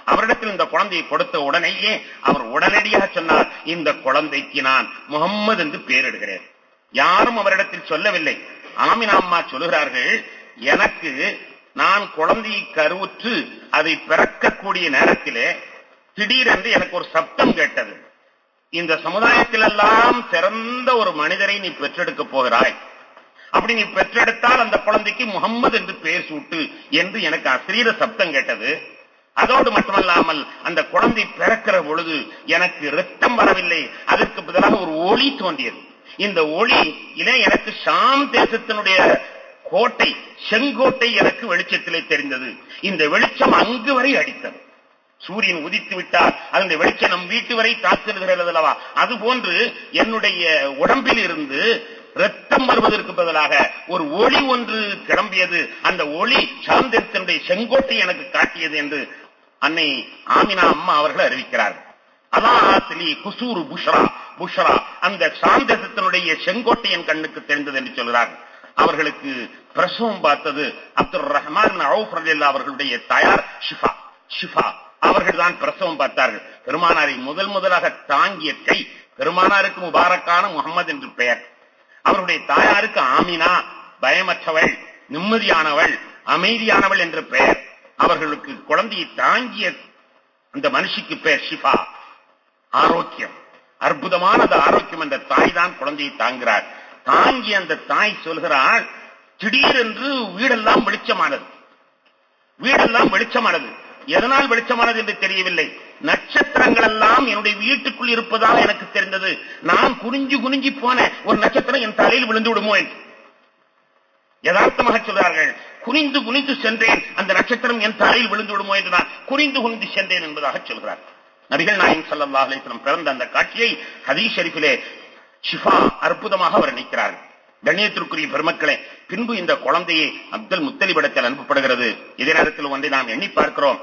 அவரிடத்தில் இந்த குழந்தையை கொடுத்த உடனேயே அவர் உடனடியாக சொன்னார் இந்த குழந்தைக்கு நான் முகம்மது என்று பெயரிடுகிறேன் யாரும் அவரிடத்தில் சொல்லவில்லை ஆமினா அம்மா சொல்லுகிறார்கள் எனக்கு நான் குழந்தையை கருவுற்று அதை பிறக்கக்கூடிய நேரத்திலே திடீரென்று எனக்கு ஒரு சப்தம் கேட்டது இந்த சமுதாயத்திலெல்லாம் சிறந்த ஒரு மனிதரை நீ பெற்றெடுக்க போகிறாய் அப்படி நீ பெற்றெடுத்தால் அந்த குழந்தைக்கு முகம்மது என்று பெயர் சூட்டு என்று எனக்கு அசரீர சப்தம் கேட்டது அதோடு மட்டுமல்லாமல் அந்த குழந்தை பிறக்கிற பொழுது எனக்கு ரத்தம் வரவில்லை அதற்கு பதிலாக ஒரு ஒளி தோன்றியது இந்த ஒளி இலே எனக்கு ஷாம் தேசத்தினுடைய கோட்டை செங்கோட்டை எனக்கு வெளிச்சத்திலே தெரிந்தது இந்த வெளிச்சம் அங்கு வரை அடித்தது சூரியன் உதித்து விட்டால் அதனுடைய வெளிச்சம் நம் வீட்டு வரை தாக்குகிறது அல்லவா அதுபோன்று என்னுடைய உடம்பில் இருந்து ரத்தம் வருவதற்கு பதிலாக ஒரு ஒளி ஒன்று கிளம்பியது அந்த ஒளி சாந்தத்தினுடைய செங்கோட்டை எனக்கு காட்டியது என்று அன்னை ஆமினா அம்மா அவர்கள் அறிவிக்கிறார்கள் அலாத்திலி குசூரு புஷ்ரா புஷ்ரா அந்த சாந்தத்தினுடைய செங்கோட்டை என் கண்ணுக்கு தெரிந்தது என்று சொல்கிறார்கள் அவர்களுக்கு பிரசவம் பார்த்தது அப்துல் ரஹ்மான் அவர்களுடைய தாயார் ஷிஃபா ஷிஃபா அவர்கள் தான் பிரசவம் பார்த்தார்கள் பெருமானாரை முதல் முதலாக தாங்கிய கை பெருமானாருக்கு முபாரக்கான முகமது என்று பெயர் அவருடைய தாயாருக்கு ஆமினா பயமற்றவள் நிம்மதியானவள் அமைதியானவள் என்ற பெயர் அவர்களுக்கு குழந்தையை தாங்கிய அந்த மனுஷிக்கு பெயர் ஷிஃபா ஆரோக்கியம் அற்புதமான அந்த ஆரோக்கியம் என்ற தாய் தான் குழந்தையை தாங்குகிறார் தாங்கி அந்த தாய் சொல்கிறாள் திடீரென்று வீடெல்லாம் வெளிச்சமானது வீடெல்லாம் வெளிச்சமானது எதனால் வெளிச்சமானது என்று தெரியவில்லை நட்சத்திரங்கள் எல்லாம் என்னுடைய வீட்டுக்குள் இருப்பதாக எனக்கு தெரிந்தது நான் குனிஞ்சு குனிஞ்சி போன ஒரு நட்சத்திரம் என் தலையில் விழுந்து விடுமோ என்று யதார்த்தமாக சொல்றார்கள் குனிந்து குனிந்து சென்றேன் அந்த நட்சத்திரம் என் தலையில் விழுந்து விடுமோ என்று நான் குனிந்து குனிந்து சென்றேன் என்பதாக சொல்கிறார் நபிகள் நாயகம் சல்லா அலிஸ்லம் பிறந்த அந்த காட்சியை ஹதீஸ் ஷெரீஃபிலே ஷிஃபா அற்புதமாக வர்ணிக்கிறார்கள் கண்ணியத்திற்குரிய பெருமக்களே பின்பு இந்த குழந்தையை அப்துல் முத்தலிபிடத்தில் அனுப்பப்படுகிறது இதே நேரத்தில் ஒன்றை நாம் எண்ணி பார்க்கிறோம்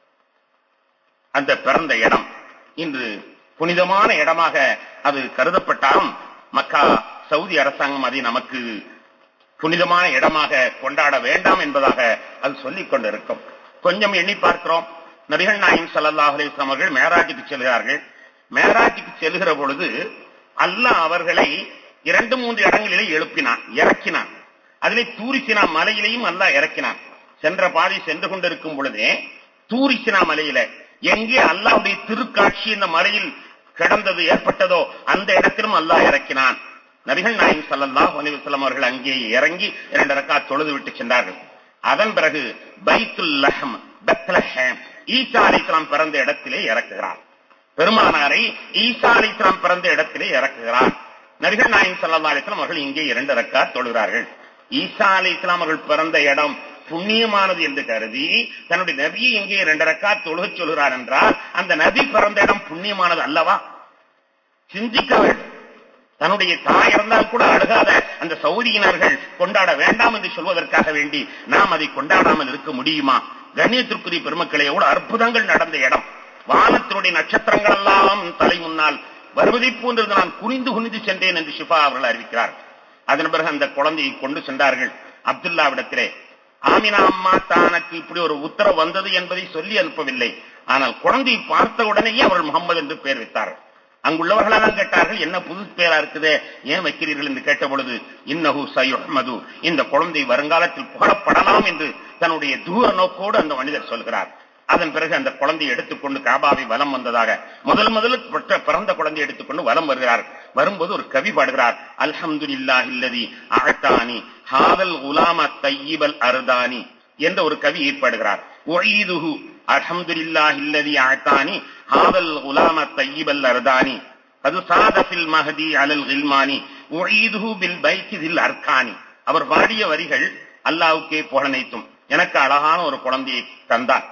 அந்த பிறந்த இடம் இன்று புனிதமான இடமாக அது கருதப்பட்டாலும் மக்கா சவுதி அரசாங்கம் அதை நமக்கு புனிதமான இடமாக கொண்டாட வேண்டாம் என்பதாக அது சொல்லிக் கொண்டிருக்கும் கொஞ்சம் எண்ணி பார்க்கிறோம் நபிகள் நாயம் சல்லா அலிஸ்லாம் அவர்கள் மேராஜுக்கு செல்கிறார்கள் மேராஜுக்கு செல்கிற பொழுது அல்லாஹ் அவர்களை இரண்டு மூன்று இடங்களிலே எழுப்பினான் இறக்கினான் அதிலே தூரிசினா மலையிலையும் அல்லாஹ் இறக்கினான் சென்ற பாதை சென்று கொண்டிருக்கும் பொழுதே தூரிசினா மலையில எங்கே அல்லாவுடைய திருக்காட்சி இந்த மலையில் கிடந்தது ஏற்பட்டதோ அந்த இடத்திலும் அல்லாஹ் இறக்கினான் நபிகள் நாயம் சல்லல்லாஹ் அலிவசலம் அவர்கள் அங்கே இறங்கி இரண்டு ரக்கா தொழுது விட்டு சென்றார்கள் அதன் பிறகு பைத்துல் லஹம் பெத்லஹேம் ஈசா அலிஸ்லாம் பிறந்த இடத்திலே இறக்குகிறார் பெருமானாரை ஈசா அலிஸ்லாம் பிறந்த இடத்திலே இறக்குகிறார் நபிகள் நாயம் சல்லா அலிஸ்லாம் அவர்கள் இங்கே இரண்டு ரக்கா தொழுகிறார்கள் ஈசா அலி இஸ்லாம் அவர்கள் பிறந்த இடம் புண்ணியமானது என்று கருதி தன்னுடைய நபியை இங்கே இரண்டு ரக்கா தொழுகச் சொல்கிறார் என்றால் அந்த நபி பிறந்த இடம் புண்ணியமானது அல்லவா சிந்திக்க வேண்டும் தன்னுடைய தாய் இருந்தால் கூட அழுகாத அந்த சௌதியினர்கள் கொண்டாட வேண்டாம் என்று சொல்வதற்காக வேண்டி நாம் அதை கொண்டாடாமல் இருக்க முடியுமா கண்ணியத்திற்குரிய பெருமக்களே எவ்வளவு அற்புதங்கள் நடந்த இடம் வானத்தினுடைய நட்சத்திரங்கள் எல்லாம் தலை முன்னால் வருவதை போன்றது நான் குனிந்து குனிந்து சென்றேன் என்று ஷிஃபா அவர்கள் அறிவிக்கிறார் அதன் பிறகு அந்த குழந்தையை கொண்டு சென்றார்கள் அப்துல்லாவிடத்திலே ஆமினா அம்மா தனக்கு இப்படி ஒரு உத்தரவு வந்தது என்பதை சொல்லி அனுப்பவில்லை ஆனால் குழந்தையை பார்த்த உடனேயே அவர்கள் முகமது என்று பெயர் வைத்தார்கள் அங்குள்ளவர்களெல்லாம் கேட்டார்கள் என்ன புது பேரா இருக்குது ஏன் வைக்கிறீர்கள் என்று கேட்ட பொழுது இன்னஹு சயுஹ்மது இந்த குழந்தை வருங்காலத்தில் புகழப்படலாம் என்று தன்னுடைய தூர நோக்கோடு அந்த மனிதர் சொல்கிறார் அதன் பிறகு அந்த குழந்தையை எடுத்துக்கொண்டு காபாவை வலம் வந்ததாக முதல் முதல் பெற்ற பிறந்த குழந்தையை எடுத்துக்கொண்டு வலம் வருகிறார் வரும்போது ஒரு கவி பாடுகிறார் அல்ஹம்துலில்லாஹ் இல்லதி அழத்தானி ஹாதல் உலாம தையிபல் அருதானி என்ற ஒரு கவி ஏற்பாடுகிறார் ஒய்துஹு அல்ஹம்துலில்லாஹ் இல்லதி அழத்தானி ஹாதல் உலாம தையிபல் அருதானி அது சாதபில் மஹதி அலல் கில்மானி ஒய்துஹு பில் பைக்கிதில் அர்கானி அவர் பாடிய வரிகள் அல்லாவுக்கே புகழனைத்தும் எனக்கு அழகான ஒரு குழந்தையை தந்தார்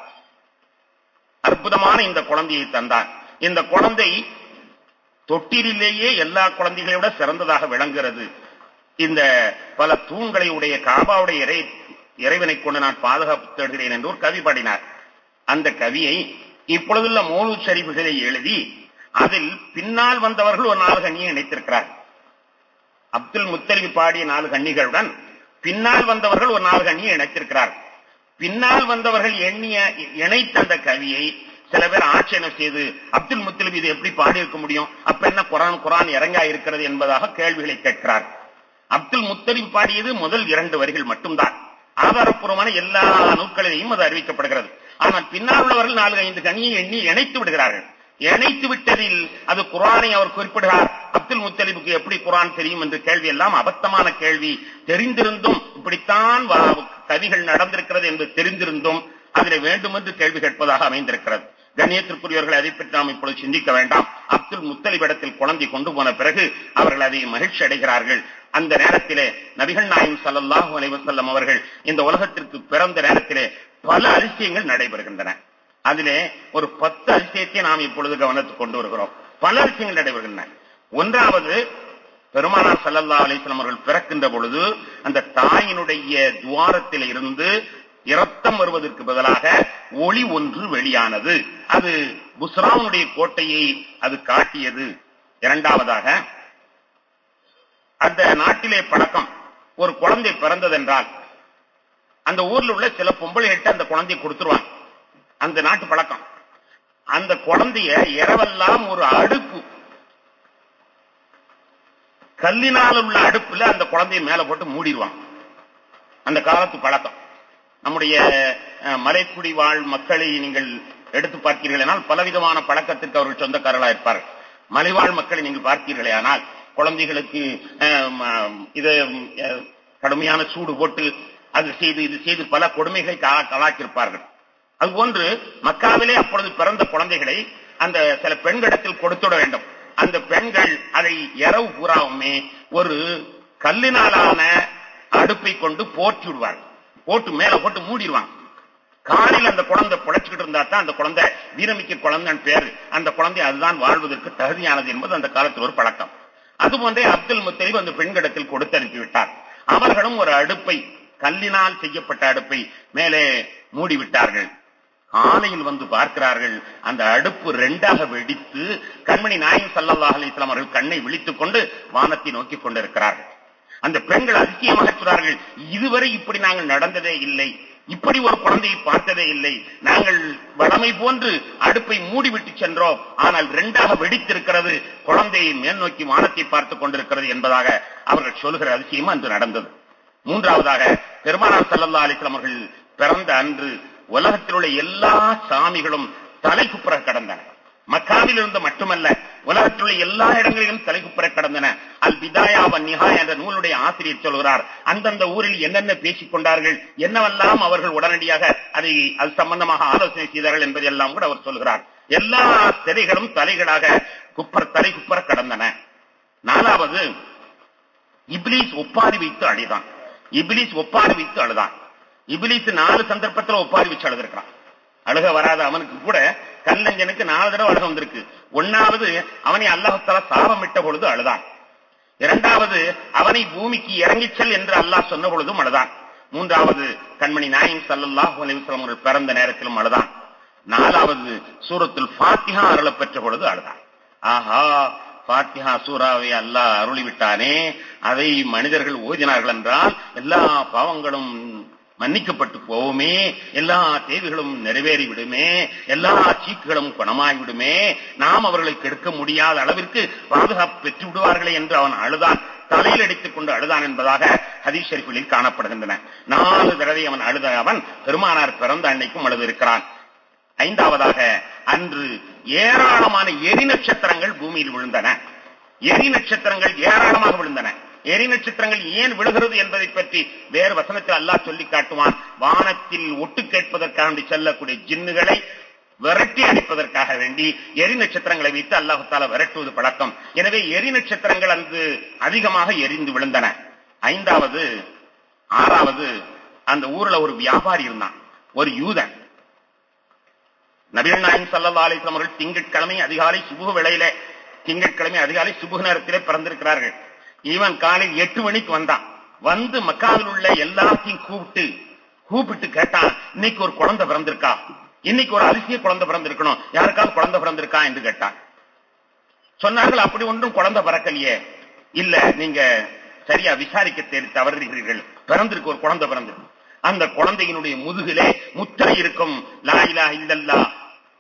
அற்புதமான இந்த குழந்தையை தந்தார் இந்த குழந்தை தொட்டிலேயே எல்லா குழந்தைகளை விட சிறந்ததாக விளங்குகிறது இந்த பல தூண்களை உடைய காபாவுடைய இறை இறைவனை கொண்டு நான் பாதுகாப்பு தேடுகிறேன் என்று ஒரு கவி பாடினார் அந்த கவியை இப்பொழுதுள்ள மோலு ஷரீஃபுகளை எழுதி அதில் பின்னால் வந்தவர்கள் ஒரு நாலு கண்ணியை இணைத்திருக்கிறார் அப்துல் முத்தலிபி பாடிய நாலு கண்ணிகளுடன் பின்னால் வந்தவர்கள் ஒரு நாலு கண்ணியை இணைத்திருக்கிறார் பின்னால் வந்தவர்கள் எண்ணிய இணைத்த அந்த கவியை சில பேர் ஆட்சேபம் செய்து அப்துல் முத்தலிப் இது எப்படி பாடியிருக்க முடியும் அப்ப என்ன குரான் குரான் இறங்கா இருக்கிறது என்பதாக கேள்விகளை கேட்கிறார் அப்துல் முத்தலிப் பாடியது முதல் இரண்டு வரிகள் மட்டும்தான் ஆதாரப்பூர்வமான எல்லா நூல்களிலையும் அது அறிவிக்கப்படுகிறது ஆனால் பின்னால் உள்ளவர்கள் நாலு ஐந்து கனியை எண்ணி இணைத்து விடுகிறார்கள் இணைத்து விட்டதில் அது குரானை அவர் குறிப்பிடுகிறார் அப்துல் முத்தலிபுக்கு எப்படி குரான் தெரியும் என்று கேள்வி எல்லாம் அபத்தமான கேள்வி தெரிந்திருந்தும் இப்படித்தான் வா- கவிகள் நடந்திருக்கிறது என்று தெரிந்திருந்தும் அதில் வேண்டும் என்று கேள்வி கேட்பதாக அமைந்திருக்கிறது கண்ணியத்திற்குரியவர்கள் அதை பற்றி நாம் இப்பொழுது சிந்திக்க வேண்டாம் அப்துல் முத்தலிபிடத்தில் குழந்தை கொண்டு போன பிறகு அவர்கள் அதை மகிழ்ச்சி அடைகிறார்கள் அந்த நேரத்திலே நபிகள் நாயம் ஸல்லல்லாஹு அலைஹி வஸல்லம் அவர்கள் இந்த உலகத்திற்கு பிறந்த நேரத்திலே பல அதிசயங்கள் நடைபெறுகின்றன அதிலே ஒரு பத்து அதிசயத்தை நாம் இப்பொழுது கவனத்துக்கு கொண்டு வருகிறோம் பல அதிசயங்கள் நடைபெறுகின்றன ஒன்றாவது பெருமானார் ஸல்லல்லாஹு அலைஹி வஸல்லம் அவர்கள் பிறக்கின்ற பொழுது அந்த தாயினுடைய துவாரத்தில் இருந்து இரத்தம் வருவதற்கு பதிலாக ஒளி ஒன்று வெளியானது அது புஸ்ராவுடைய கோட்டையை அது காட்டியது இரண்டாவதாக அந்த நாட்டிலே பழக்கம் ஒரு குழந்தை பிறந்ததென்றால் அந்த ஊர்ல உள்ள சில பொம்பளைகிட்ட அந்த குழந்தையை கொடுத்துருவாங்க அந்த நாட்டு பழக்கம் அந்த குழந்தைய இரவெல்லாம் ஒரு அடுப்பு கல்லினால் உள்ள அடுப்புல அந்த குழந்தைய மேல போட்டு மூடிடுவாங்க அந்த காலத்து பழக்கம் நம்முடைய அஹ், மலைக்குடி வாழ் மக்களை நீங்கள் எடுத்து பார்த்தீர்கள் ஆனால் பலவிதமான பழக்கத்திற்கு அவர்கள் சொந்தக்காரர்களா இருப்பார்கள் மலைவாழ் மக்களை நீங்கள் பார்த்தீர்களே ஆனால் குழந்தைகளுக்கு அஹ், ம- இது அஹ், கடுமையான சூடு போட்டு அது செய்து இது செய்து பல கொடுமைகளை கலா- கலாக்கியிருப்பார்கள் அதுபோன்று மக்காவிலே அப்பொழுது பிறந்த குழந்தைகளை அந்த சில பெண்களிடத்தில் கொடுத்துட வேண்டும் அந்த பெண்கள் அதை இரவு பூராவுமே ஒரு கல்லினாலான அடுப்பை கொண்டு போற்றி விடுவார்கள் போட்டு மேல போட்டு மூடிடுவாங்க காலையில் அந்த குழந்தை புழைச்சுக்கிட்டு இருந்தா தான் அந்த குழந்தை வீரமிக்க குழந்தைன்னு பேரு அந்த குழந்தை அதுதான் வாழ்வதற்கு தகுதியானது என்பது அந்த காலத்தில் ஒரு பழக்கம் அதுபோன்றே அப்துல் முத்தலிப் அந்த பெண்களிடத்தில் கொடுத்து அனுப்பிவிட்டார் அவர்களும் ஒரு அடுப்பை கல்லினால் செய்யப்பட்ட அடுப்பை மேலே மூடிவிட்டார்கள் காலையில் வந்து பார்க்கிறார்கள் அந்த அடுப்பு ரெண்டாக வெடித்து கண்மணி நாயகம் ஸல்லல்லாஹு அலைஹி வஸல்லம் அவர்கள் கண்ணை விழித்துக் கொண்டு வானத்தை நோக்கி கொண்டிருக்கிறார்கள் அந்த பெண்கள் அதிசயமாக சொல்றார்கள் இதுவரை இப்படி நாங்கள் நடந்ததே இல்லை இப்படி ஒரு குழந்தையை பார்த்ததே இல்லை நாங்கள் வளமை போன்று அடுப்பை மூடிவிட்டு சென்றோம் ஆனால் இரண்டாக வெடித்திருக்கிறது குழந்தையை மேல் நோக்கி வானத்தை பார்த்துக் கொண்டிருக்கிறது என்பதாக அவர்கள் சொல்கிற அதிசயம் அன்று நடந்தது மூன்றாவதாக பெருமானார் ஸல்லல்லாஹு அலைஹி வஸல்லம் அவர்கள் பிறந்த அன்று உலகத்தில் உள்ள எல்லா சாமிகளும் தலைக்குப்புற கடந்தன மக்காவில் இருந்து மட்டுமல்ல உலகத்தில் உள்ள எல்லா இடங்களிலும் தலைக்குப்புற கடந்தன அல் பிதாயா வன் நிஹா என்ற நூலுடைய ஆசிரியர் சொல்கிறார் அந்தந்த ஊரில் என்னென்ன பேசிக் கொண்டார்கள் என்னவெல்லாம் அவர்கள் உடனடியாக அதை அது சம்பந்தமாக ஆலோசனை செய்தார்கள் என்பதெல்லாம் கூட அவர் சொல்கிறார் எல்லா சிறைகளும் தலைகளாக குப்பர் தலை குப்பர கடந்தன நாலாவது இப்லீஸ் ஒப்பாரி வைத்து அழுதான் இப்லீஸ் ஒப்பாரி வைத்து அழுதான் இப்லீஸ் நாலு சந்தர்ப்பத்துல ஒப்பாரி வச்சு அழுதுருக்கான் அழுக வராத அவனுக்கு கூட கல்லஞ்சனுக்கு நாலு தடவை அழுக வந்திருக்கு ஒன்னாவது அவனை அல்லாஹால சாபமிட்ட பொழுது அழுதான் இரண்டாவது அவனை பூமிக்கு இறங்கிச் செல் என்று அல்லாஹ் சொன்ன பொழுதும் அழுதான் மூன்றாவது கண்மணி நாயம் ஸல்லல்லாஹு அலைஹி வஸல்லம் அவர்கள் பிறந்த நேரத்திலும் அழுதான் நாலாவது சூரத்துல் ஃபாத்திஹா அருளப் பெற்ற பொழுது அழுதான் ஆஹா ஃபாத்திஹா சூறாவை அல்லாஹ் அருளிவிட்டானே அதை மனிதர்கள் ஓதினார்கள் என்றால் எல்லா பாவங்களும் மன்னிக்கப்பட்டு போவுமே எல்லா தேவைகளும் நிறைவேறி விடுமே எல்லா சீக்குகளும் குணமாய் விடுமே நாம் அவர்களை கெடுக்க முடியாத அளவிற்கு பாதுகாப்பு பெற்று விடுவார்களே என்று அவன் அழுதான் தலையில் அடித்துக் கொண்டு அழுதான் என்பதாக ஹதீஸ் ஷரீஃபில் காணப்படுகின்றன நாலு தடவை அவன் அழுத அவன் பெருமானார் பிறந்த அன்னைக்கும் அழுதிருக்கிறான் ஐந்தாவதாக அன்று ஏராளமான எரி நட்சத்திரங்கள் பூமியில் விழுந்தன எரி நட்சத்திரங்கள் ஏராளமாக விழுந்தன எரி நட்சத்திரங்கள் ஏன் விழுகிறது என்பதை பற்றி வேறு வசனத்தில் அல்லாஹ் சொல்லி காட்டுவான் வானத்தில் ஒட்டு கேட்பதற்காக வேண்டி செல்லக்கூடிய ஜின்னுகளை விரட்டி அடிப்பதற்காக வேண்டி எரி நட்சத்திரங்களை வைத்து அல்லாஹு தாலா விரட்டுவது பழக்கம் எனவே எரி நட்சத்திரங்கள் அங்கு அதிகமாக எரிந்து விழுந்தன ஐந்தாவது ஆறாவது அந்த ஊர்ல ஒரு வியாபாரி இருந்தான் ஒரு யூதன் நபிகள் நாயகம் சல்லா அலிஸ்லாம் அவர்கள் திங்கட்கிழமை அதிகாலை சுபுக வேளையிலே திங்கட்கிழமை அதிகாலை சுபுக நேரத்திலே பிறந்திருக்கிறார்கள் இவன் காலையில் எட்டு மணிக்கு வந்தான் வந்து மக்காவில் உள்ள எல்லாத்தையும் கூப்பிட்டு கூப்பிட்டு கேட்டான் இன்னைக்கு ஒரு குழந்தை பிறந்திருக்கா இன்னைக்கு ஒரு அரிசிய குழந்தை பிறந்திருக்கணும் யாருக்காவது குழந்தை பிறந்திருக்கா என்று கேட்டான் சொன்னார்கள் அப்படி ஒன்றும் குழந்தை பிறக்கலையே இல்ல நீங்க சரியா விசாரிக்க தேடி தவறுகிறீர்கள் பிறந்திருக்கு ஒரு குழந்தை பிறந்திருக்கு அந்த குழந்தையினுடைய முதுகிலே முத்திரை இருக்கும் லா இலாஹ இல்லல்லா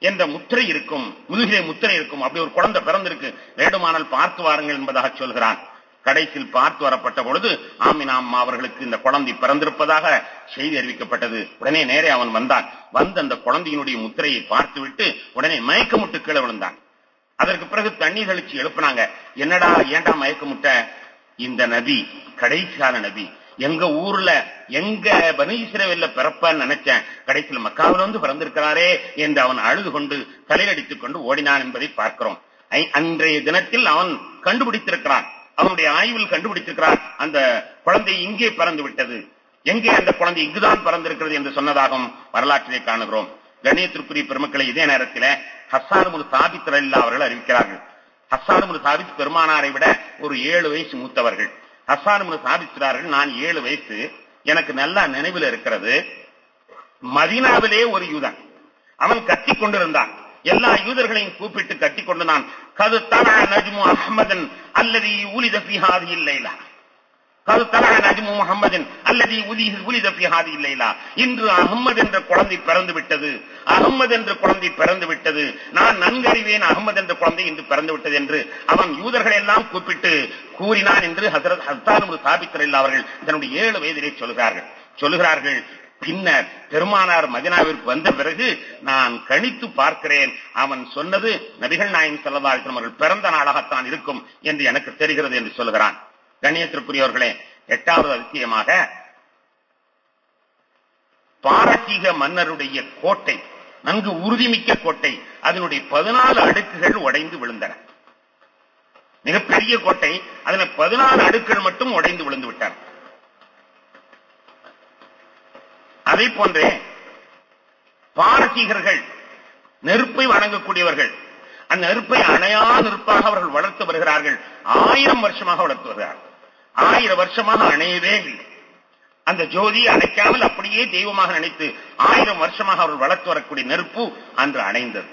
என்ற முத்திரை இருக்கும் முதுகிலே முத்திரை இருக்கும் அப்படி ஒரு குழந்தை பிறந்திருக்கு வேண்டுமானால் பார்த்து வாருங்கள் என்பதாக சொல்கிறான் கடைசியில் பார்த்து வரப்பட்ட பொழுது ஆமினா அம்மா அவர்களுக்கு இந்த குழந்தை பிறந்திருப்பதாக செய்தி அறிவிக்கப்பட்டது உடனே நேரே அவன் வந்தான் வந்து அந்த குழந்தையினுடைய முத்திரையை பார்த்துவிட்டு உடனே மயக்கமுட்டு கீழே விழுந்தான் அதற்கு பிறகு தண்ணீர் தெளிச்சு எழுப்புனாங்க என்னடா ஏன்டா மயக்கமுட்ட இந்த நபி கடைசியான நபி எங்க ஊர்ல எங்க பனீஸ்வரவில்ல பிறப்பான்னு நினைச்சேன் கடைசியில் மக்காவில் வந்து பிறந்திருக்கிறாரே என்று அவன் அழுது கொண்டு தலையடித்துக் கொண்டு ஓடினான் என்பதை பார்க்கிறோம் ஐ- அன்றைய தினத்தில் அவன் கண்டுபிடித்திருக்கிறான் அவனுடைய ஆய்வில் கண்டுபிடித்திருக்கிறான் அந்த குழந்தை இங்கே பிறந்து விட்டது எங்கே அந்த குழந்தை இங்குதான் பிறந்திருக்கிறது என்று சொன்னதாகவும் வரலாற்றிலே காணுகிறோம் கண்ணியத்திற்குரிய பெருமக்களை இதே நேரத்தில் ஹஸ்ஸானுமுல் சாபித் ரலில்லா அவர்கள் அறிவிக்கிறார்கள் ஹஸ்ஸானுமுல் சாபித் பெருமானாரை விட ஒரு ஏழு வயசு மூத்தவர்கள் ஹஸ்ஸானுமுல் சாபிக்கிறார்கள் நான் ஏழு வயசு எனக்கு நல்லா நினைவில் இருக்கிறது மதீனாவிலே ஒரு யூதன் அவன் கத்திக் கொண்டிருந்தான் எல்லா யூதர்களையும் கூப்பிட்டு கட்டிக் கொண்டு நான் கது தலா நஜ்மு அஹ்மதன் அல்லது உலித பிஹாதி இல்லைலா கது தலா நஜ்மு முஹம்மதின் அல்லது உலி உலித பிஹாதி இல்லைலா இன்று அகமது என்ற குழந்தை பிறந்து விட்டது அகமது என்ற குழந்தை பிறந்து விட்டது நான் நன்கறிவேன் அகமது என்ற குழந்தை இன்று பிறந்து விட்டது என்று அவன் யூதர்களை எல்லாம் கூப்பிட்டு கூறினான் என்று ஹசரத் ஹஸ்தானுல் சாபித்திரல் அவர்கள் தன்னுடைய ஏழு வயதிலே சொல்கிறார்கள் சொல்கிறார்கள் பின்னர் பெருமானார் மதினாவிற்கு வந்த பிறகு நான் கணித்து பார்க்கிறேன் அவன் சொன்னது நபிகள் நாயகம் செல்லதாழ்த்தம் அவர்கள் பிறந்த நாளாகத்தான் இருக்கும் என்று எனக்கு தெரிகிறது என்று சொல்கிறான் கண்ணியத்திற்குரியவர்களே எட்டாவது அதிசயமாக பாரசீக மன்னருடைய கோட்டை நன்கு உறுதிமிக்க கோட்டை அதனுடைய பதினாலு அடுக்குகள் உடைந்து விழுந்தன மிகப்பெரிய கோட்டை அதுல பதினாலு அடுக்குகள் மட்டும் உடைந்து விழுந்து விட்டன அதே போன்றே பாரசீகர்கள் நெருப்பை வணங்கக்கூடியவர்கள் அந்த நெருப்பை அணையா நெருப்பாக அவர்கள் வளர்த்து வருகிறார்கள் ஆயிரம் வருஷமாக வளர்த்து வருகிறார்கள் ஆயிரம் வருஷமாக அணையவே இல்லை அந்த ஜோதி அணைக்காமல் அப்படியே தெய்வமாக நினைத்து ஆயிரம் வருஷமாக அவர்கள் வளர்த்து வரக்கூடிய நெருப்பு அன்று அணைந்தது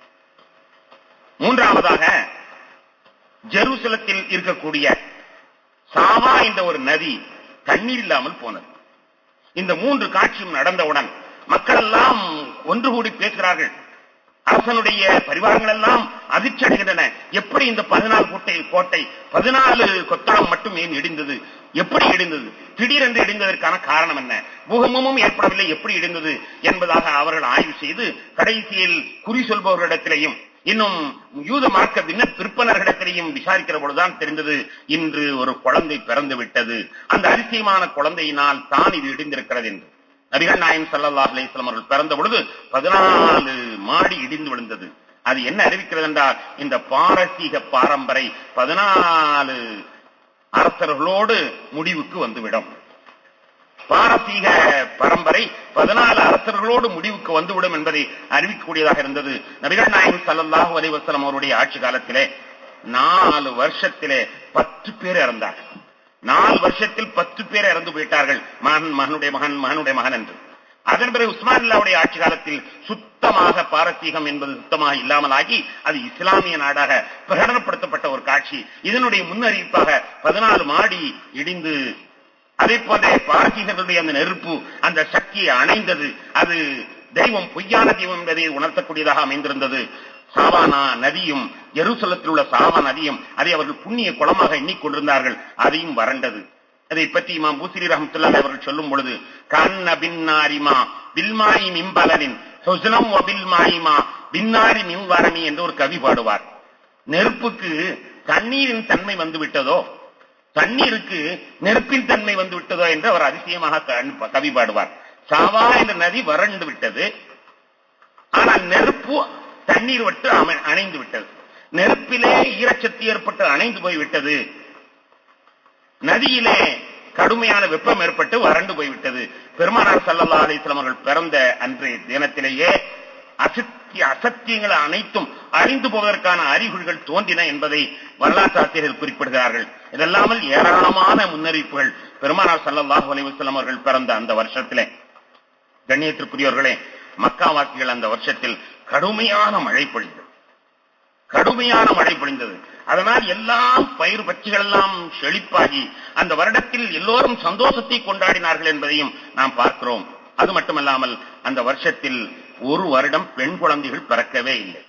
மூன்றாவதாக ஜெருசலத்தில் இருக்கக்கூடிய சாவா என்ற ஒரு நதி தண்ணீர் இல்லாமல் போனது இந்த மூன்று காட்சியும் நடந்தவுடன் மக்கள் எல்லாம் ஒன்று கூடி பேசுகிறார்கள் அரசனுடைய பரிவாரங்கள் எல்லாம் அதிர்ச்சி அடைகின்றன எப்படி இந்த பதினாலு கோட்டை கோட்டை பதினாலு கொத்தளம் மட்டும் ஏன் இடிந்தது எப்படி இடிந்தது திடீரென்று இடிந்ததற்கான காரணம் என்ன பூகம்பமும் ஏற்படவில்லை எப்படி இடிந்தது என்பதாக அவர்கள் ஆய்வு செய்து கடைசியில் குறி சொல்பவர்களிடத்திலேயும் இன்னும் யூத மார்க்க பின்ன விற்பனர்களிடத்திலேயும் விசாரிக்கிற பொழுதுதான் தெரிந்தது இன்று ஒரு குழந்தை பிறந்து விட்டது அந்த அதிசயமான குழந்தையினால் தான் இது இடிந்திருக்கிறது என்று நபிகள் நாயம் சல்லா அலிஸ்லாம் அவர்கள் பிறந்த பொழுது பதினாலு மாடி இடிந்து விழுந்தது அது என்ன அறிவிக்கிறது என்றால் இந்த பாரசீக பாரம்பரை பதினாலு அரசர்களோடு முடிவுக்கு வந்துவிடும் பாரசீக பரம்பரை பதினாலு அரசர்களோடு முடிவுக்கு வந்துவிடும் என்பதை அறிவிக்கக்கூடியதாக இருந்தது நபிகள் நாயகம் சல்லல்லாஹு அலைஹி வஸல்லம் அவருடைய ஆட்சி காலத்திலே நாலு வருஷத்திலே பத்து பேர் இறந்தார்கள் நாலு வருஷத்தில் பத்து பேர் இறந்து போயிட்டார்கள் மகன் மகனுடைய மகன் மகனுடைய மகன் என்று அதன் பிறகு உஸ்மான் அல்லாவுடைய ஆட்சி காலத்தில் சுத்தமாக பாரசீகம் என்பது சுத்தமாக இல்லாமல் ஆகி அது இஸ்லாமிய நாடாக பிரகடனப்படுத்தப்பட்ட ஒரு காட்சி இதனுடைய முன்னறிவிப்பாக பதினாலு மாடி இடிந்து அதே போன்ற பாரசீகர்களுடைய அந்த நெருப்பு அந்த சக்தியை அணைந்தது அது தெய்வம் பொய்யான தெய்வம் என்பதை உணர்த்தக்கூடியதாக அமைந்திருந்தது சாவானா நதியும் எருசலத்தில் உள்ள சாவா நதியும் அதை அவர்கள் புண்ணிய குளமாக எண்ணிக்கொண்டிருந்தார்கள் அதையும் வறண்டது அதை பற்றி இமாம் பூசிரி ரஹமத்துல்லாஹி அவர்கள் சொல்லும் பொழுது கண்ண பின்னாரிமா பில்மாயி மிம்பலனின் ஹுஸ்னம் பில்மாயிமா பின்னாரி மின்வரணி என்று ஒரு கவி பாடுவார் நெருப்புக்கு தண்ணீரின் தன்மை வந்து விட்டதோ தண்ணீருக்கு நெருப்பின் தன்மை வந்து விட்டதோ என்று அவர் அதிசயமாக க- கவி பாடுவார் சாவா என்ற நதி வறண்டு விட்டது ஆனால் நெருப்பு தண்ணீர் விட்டு அம- அணைந்து விட்டது நெருப்பிலே ஈரச்சக்தி ஏற்பட்டு அணைந்து போய் விட்டது நதியிலே கடுமையான வெப்பம் ஏற்பட்டு வறண்டு போய்விட்டது பெருமானார் சல்லல்லா அலிஸ்லாம் அவர்கள் பிறந்த அன்றைய தினத்திலேயே அசத்திய அசத்தியங்கள் அனைத்தும் அழிந்து போவதற்கான அறிகுறிகள் தோன்றின என்பதை வரலாற்று ஆசிரியர்கள் குறிப்பிடுகிறார்கள் இதல்லாமல் ஏராளமான முன்னறிவிப்புகள் பெருமானார் சல்லல்லாஹு அலைஹி வஸல்லம் அவர்கள் பிறந்த அந்த வருஷத்திலே கண்ணியத்திற்குரியவர்களே மக்காவாசிகள் அந்த வருஷத்தில் கடுமையான மழை பொழிந்தது கடுமையான மழை பொழிந்தது அதனால் எல்லாம் பயிர் பட்சிகள் எல்லாம் செழிப்பாகி அந்த வருடத்தில் எல்லோரும் சந்தோஷத்தை கொண்டாடினார்கள் என்பதையும் நாம் பார்க்கிறோம் அது மட்டுமல்லாமல் அந்த வருஷத்தில் ஒரு வருடம் பெண் குழந்தைகள் பிறக்கவே இல்லை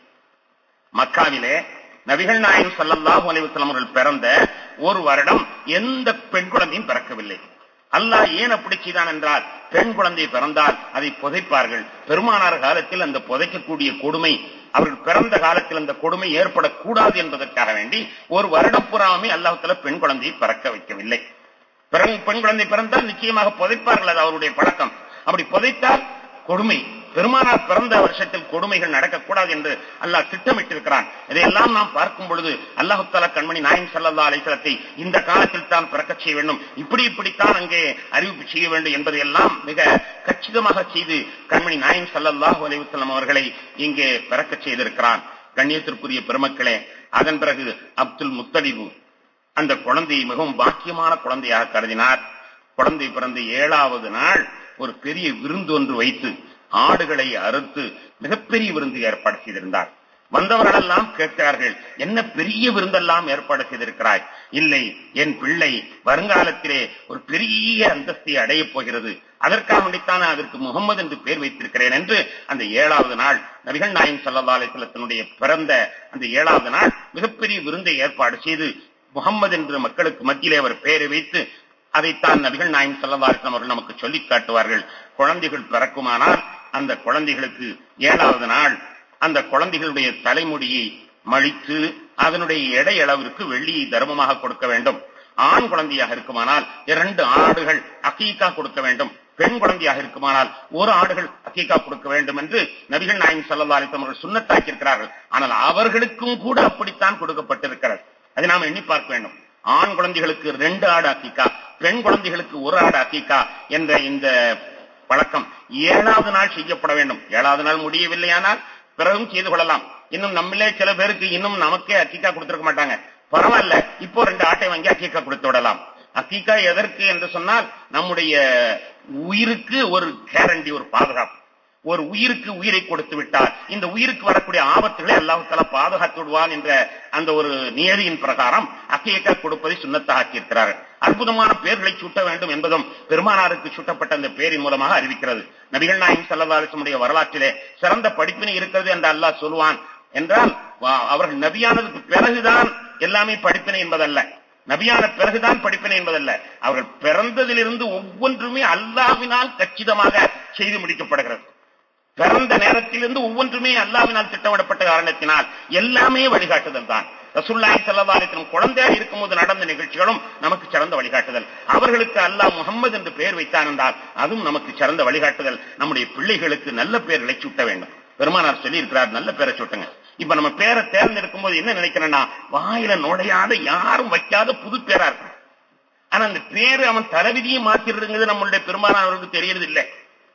மக்காவிலே நபிகள் நாயகம் ஸல்லல்லாஹு அலைஹி வஸல்லம் அவர்கள் பிறந்த ஒரு வருடம் எந்த பெண் குழந்தையும் பிறக்கவில்லை அல்லாஹ் ஏன் அப்படி செய்தான் என்றால் பெண் குழந்தை பிறந்தால் அதை புதைப்பார்கள் பெருமானார் காலத்தில் அந்த புதைக்கக்கூடிய கொடுமை அவர்கள் பிறந்த காலத்தில் அந்த கொடுமை ஏற்படக்கூடாது என்பதற்காக வேண்டி ஒரு வருடம் புறாமே அல்லாஹ்வுத்தாலா பெண் குழந்தையை பிறக்க வைக்கவில்லை பிறகு பெண் குழந்தை பிறந்தால் நிச்சயமாக புதைப்பார்கள் அது அவருடைய பழக்கம் அப்படி புதைத்தால் கொடுமை பெருமானார் பிறந்த வருஷத்தில் கொடுமைகள் நடக்கக்கூடாது என்று அல்லாஹ் திட்டமிட்டிருக்கிறான் இதையெல்லாம் நாம் பார்க்கும் பொழுது அல்லாஹு தாலா கண்மணி நாயம் சல்லா அலிசலத்தை இந்த காலத்தில் தான் பிறக்கச் செய்ய வேண்டும் இப்படி இப்படித்தான் அங்கே அறிவிப்பு செய்ய வேண்டும் என்பதையெல்லாம் மிக கச்சிதமாக செய்து கண்மணி நாயம் சல்லல்லாஹு அலைவசல்லம் அவர்களை இங்கே பிறக்கச் செய்திருக்கிறான் கண்ணியத்திற்குரிய பெருமக்களே அதன் பிறகு அப்துல் முத்தலிபு அந்த குழந்தையை மிகவும் பாக்கியமான குழந்தையாக கருதினார் குழந்தை பிறந்த ஏழாவது நாள் ஒரு பெரிய விருந்து ஒன்று வைத்து ஆடுகளை அறுத்து மிகப்பெரிய விருந்து ஏற்பாடு செய்திருந்தார் வந்தவர்களெல்லாம் கேட்கிறார்கள் என்ன பெரிய விருந்தெல்லாம் ஏற்பாடு செய்திருக்கிறாய் இல்லை என் பிள்ளை வருங்காலத்திலே ஒரு பெரிய அந்தஸ்தை அடையப் போகிறது அதற்காக வேண்டித்தான் அதற்கு முகமது என்று பெயர் வைத்திருக்கிறேன் என்று அந்த ஏழாவது நாள் நபிகள் நாயம் சல்லா அலிசல்லத்தினுடைய பிறந்த அந்த ஏழாவது நாள் மிகப்பெரிய விருந்தை ஏற்பாடு செய்து முகம்மது என்று மக்களுக்கு மத்தியிலே அவர் பெயரை வைத்து அதைத்தான் நபிகள் நாயம் சல்லல்லாஹம் அவர்கள் நமக்கு சொல்லிக் காட்டுவார்கள் குழந்தைகள் பிறக்குமானால் அந்த குழந்தைகளுக்கு ஏழாவது நாள் அந்த குழந்தைகளுடைய தலைமுடியை மழித்து அதனுடைய எடை அளவிற்கு வெள்ளியை தர்மமாக கொடுக்க வேண்டும் ஆண் குழந்தையாக இருக்குமானால் இரண்டு ஆடுகள் அக்கீக்கா கொடுக்க வேண்டும் பெண் குழந்தையாக இருக்குமானால் ஒரு ஆடுகள் அக்கீக்கா கொடுக்க வேண்டும் என்று நபிகள் நாயம் சல்லா அலித்தம் அவர்கள் சுண்ணத்தாக்கியிருக்கிறார்கள் ஆனால் அவர்களுக்கும் கூட அப்படித்தான் கொடுக்கப்பட்டிருக்கிறது அதை நாம் எண்ணி பார்க்க வேண்டும் ஆண் குழந்தைகளுக்கு ரெண்டு ஆடு அக்கீக்கா பெண் குழந்தைகளுக்கு ஒரு ஆடு அக்கீக்கா என்ற இந்த பழக்கம் ஏழாவது நாள் செய்யப்பட வேண்டும் ஏழாவது நாள் முடியவில்லையானால் பிறகும் செய்து கொள்ளலாம் இன்னும் நம்மளே சில பேருக்கு இன்னும் நமக்கே அக்கீக்கா கொடுத்திருக்க மாட்டாங்க பரவாயில்ல இப்போ ரெண்டு ஆட்டை வாங்கி அக்கீக்கா கொடுத்து விடலாம் அக்கீக்கா எதற்கு என்று சொன்னால் நம்முடைய உயிருக்கு ஒரு கேரண்டி ஒரு பாதுகாப்பு ஒரு உயிருக்கு உயிரை கொடுத்து விட்டார் இந்த உயிருக்கு வரக்கூடிய ஆபத்துகளை அல்லாஹால பாதுகாத்து விடுவான் என்ற அந்த ஒரு நியதியின் பிரகாரம் அக்கையக்கா கொடுப்பதை சுண்ணத்தாக்கியிருக்கிறார்கள் அற்புதமான பெயர்களை சூட்ட வேண்டும் என்பதும் பெருமானாருக்கு சூட்டப்பட்ட அந்த பெயரின் மூலமாக அறிவிக்கிறது நபிகள் நாயம் சல்லதாலிசமுடைய வரலாற்றிலே சிறந்த படிப்பினை இருக்கிறது என்று அல்லாஹ் சொல்லுவான் என்றால் அவர்கள் நபியானதுக்கு பிறகுதான் எல்லாமே படிப்பினை என்பதல்ல நபியான பிறகுதான் படிப்பினை என்பதல்ல அவர்கள் பிறந்ததிலிருந்து ஒவ்வொன்றுமே அல்லாவினால் கச்சிதமாக செய்து முடிக்கப்படுகிறது பிறந்த நேரத்திலிருந்து ஒவ்வொன்றுமே அல்லாவினால் திட்டமிடப்பட்ட காரணத்தினால் எல்லாமே வழிகாட்டுதல் தான் ரசுல்லாய் செல்லவாரித்தின் குழந்தையா இருக்கும்போது நடந்த நிகழ்ச்சிகளும் நமக்கு சிறந்த வழிகாட்டுதல் அவர்களுக்கு அல்லாஹ் முகம்மது என்று பெயர் வைத்தான் என்றால் அதுவும் நமக்கு சிறந்த வழிகாட்டுதல் நம்முடைய பிள்ளைகளுக்கு நல்ல பெயர்களை சூட்ட வேண்டும் பெருமானார் சொல்லி இருக்கிறார் நல்ல பேரை சூட்டுங்க இப்ப நம்ம பேரை தேர்ந்தெடுக்கும் போது என்ன நினைக்கிறேன்னா வாயில நுழையாத யாரும் வைக்காத புது பேரா இருக்கும் ஆனா அந்த பேரு அவன் தலைவிதியை மாத்திருங்கிறது நம்மளுடைய பெருமானாருக்கு தெரியறது இல்லை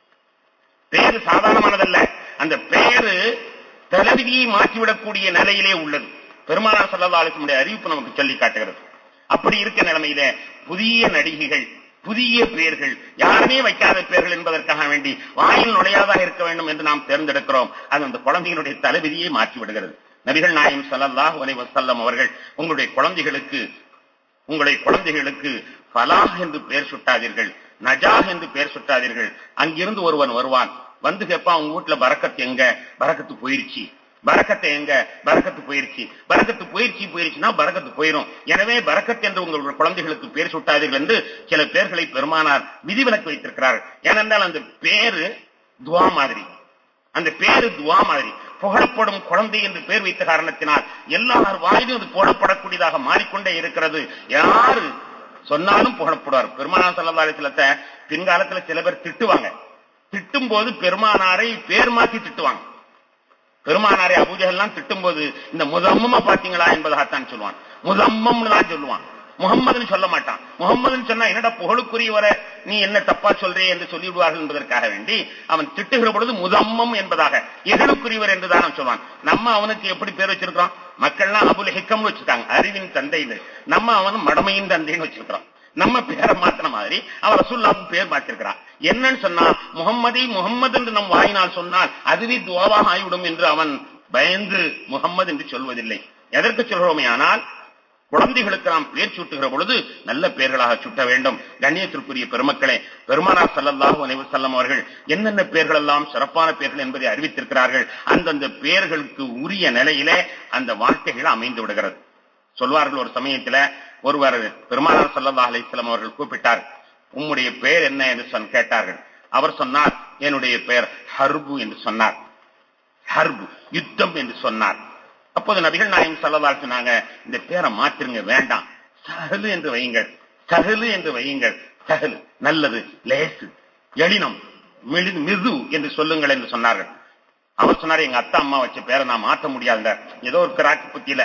பேரு சாதாரணமானதல்ல அந்த பேரு தலைவிதியை மாற்றிவிடக்கூடிய நிலையிலே உள்ளது பெருமானார் சல்லதாலுடைய அறிவிப்பு நமக்கு சொல்லி காட்டுகிறது அப்படி இருக்க நிலைமையில புதிய நடிகைகள் புதிய பெயர்கள் யாருமே வைக்காத பெயர்கள் என்பதற்காக வேண்டி வாயில் நுழையாதாக இருக்க வேண்டும் என்று நாம் தேர்ந்தெடுக்கிறோம் அது அந்த குழந்தைகளுடைய தலைவிதியை மாற்றி விடுகிறது நபிகள் நாயம் சல்லல்லாஹ் அலை வசல்லம் அவர்கள் உங்களுடைய குழந்தைகளுக்கு உங்களுடைய குழந்தைகளுக்கு ஃபலாஹ் என்று பெயர் சுட்டாதீர்கள் நஜாஹ் என்று பெயர் சுட்டாதீர்கள் அங்கிருந்து ஒருவன் வருவான் வந்து கேட்பான் உங்க வீட்டுல பறக்கத்து எங்க பறக்கத்து போயிருச்சு பறக்கத்தை எங்க பறக்கத்து போயிருச்சு பறக்கத்து போயிருச்சு போயிருச்சுன்னா பறக்கத்து போயிரும் எனவே பறக்கத் என்று உங்கள் குழந்தைகளுக்கு பேர் சுட்டாதீர்கள் என்று சில பேர்களை பெருமானார் விதிவிலக்கு வைத்திருக்கிறார்கள் ஏனென்றால் அந்த பேரு துவா மாதிரி அந்த பேரு துவா மாதிரி புகழப்படும் குழந்தை என்று பேர் வைத்த காரணத்தினால் எல்லார் வாயிலும் அது போடப்படக்கூடியதாக மாறிக்கொண்டே இருக்கிறது யாரு சொன்னாலும் புகழப்படுவார் பெருமானார் சல்லதாலயத்திலத்த பின்காலத்துல சில பேர் திட்டுவாங்க திட்டும் போது பெருமானாரை பேர் மாத்தி திட்டுவாங்க பெருமானாரை அபூஜெல்லாம் திட்டும் போது இந்த முதம்மமா பாத்தீங்களா என்பதாகத்தான் சொல்லுவான் முதம்மம்னு தான் சொல்லுவான் முகம்மதுன்னு சொல்ல மாட்டான் முகம்மதுன்னு சொன்னா என்னடா புகழுக்குரியவர நீ என்ன தப்பா சொல்றே என்று சொல்லிவிடுவார்கள் என்பதற்காக வேண்டி அவன் திட்டுகிற பொழுது முதம்மம் என்பதாக எகழுக்குரியவர் என்றுதான் அவன் சொல்வான் நம்ம அவனுக்கு எப்படி பேர் வச்சிருக்கிறோம் மக்கள்லாம் அபுல் ஹிக்கம் வச்சிருக்காங்க அறிவின் தந்தைன்னு நம்ம அவன் மடமையின் தந்தைன்னு வச்சிருக்கிறோம் நம்ம பேரை மாத்தின மாதிரி அவன் ரசூல்லாவுக்கு பேர் மாற்றிருக்கிறான் என்னன்னு சொன்னா முகம்மதி முகம்மது என்று நம் வாயினால் சொன்னால் அதுவே துவாவாக ஆகிவிடும் என்று அவன் பயந்து முகம்மது என்று சொல்வதில்லை எதற்கு சொல்கிறோமே ஆனால் குழந்தைகளுக்கு நாம் பேர் சூட்டுகிற பொழுது நல்ல பெயர்களாக சுட்ட வேண்டும் கண்ணியத்திற்குரிய பெருமக்களே பெருமானார் ஸல்லல்லாஹு அலைஹி வஸல்லம் அவர்கள் என்னென்ன பெயர்கள் எல்லாம் சிறப்பான பெயர்கள் என்பதை அறிவித்திருக்கிறார்கள் அந்தந்த பெயர்களுக்கு உரிய நிலையிலே அந்த வாழ்க்கைகள் அமைந்து விடுகிறது சொல்வார்கள் ஒரு சமயத்துல ஒருவர் பெருமானார் ஸல்லல்லாஹு அலைஹி வஸல்லம் அவர்கள் கூப்பிட்டார் உம்முடைய பெயர் என்ன என்று சொன் கேட்டார்கள் அவர் சொன்னார் என்னுடைய பெயர் ஹர்பு என்று சொன்னார் ஹர்பு யுத்தம் என்று சொன்னார் அப்போது நபிகள் நாயகம் ஸல்லல்லாஹு சொன்னாங்க இந்த பேரை மாற்றுங்க வேண்டாம் சஹலு என்று வையுங்கள் சஹலு என்று வையுங்கள் சஹலு நல்லது லேசு எளினம் மிளி- மிது என்று சொல்லுங்கள் என்று சொன்னார்கள் அவர் சொன்னார் எங்க அத்தா அம்மா வச்ச பேரை நான் மாற்ற முடியாதுங்க ஏதோ ஒரு கிராக்கு புத்தியில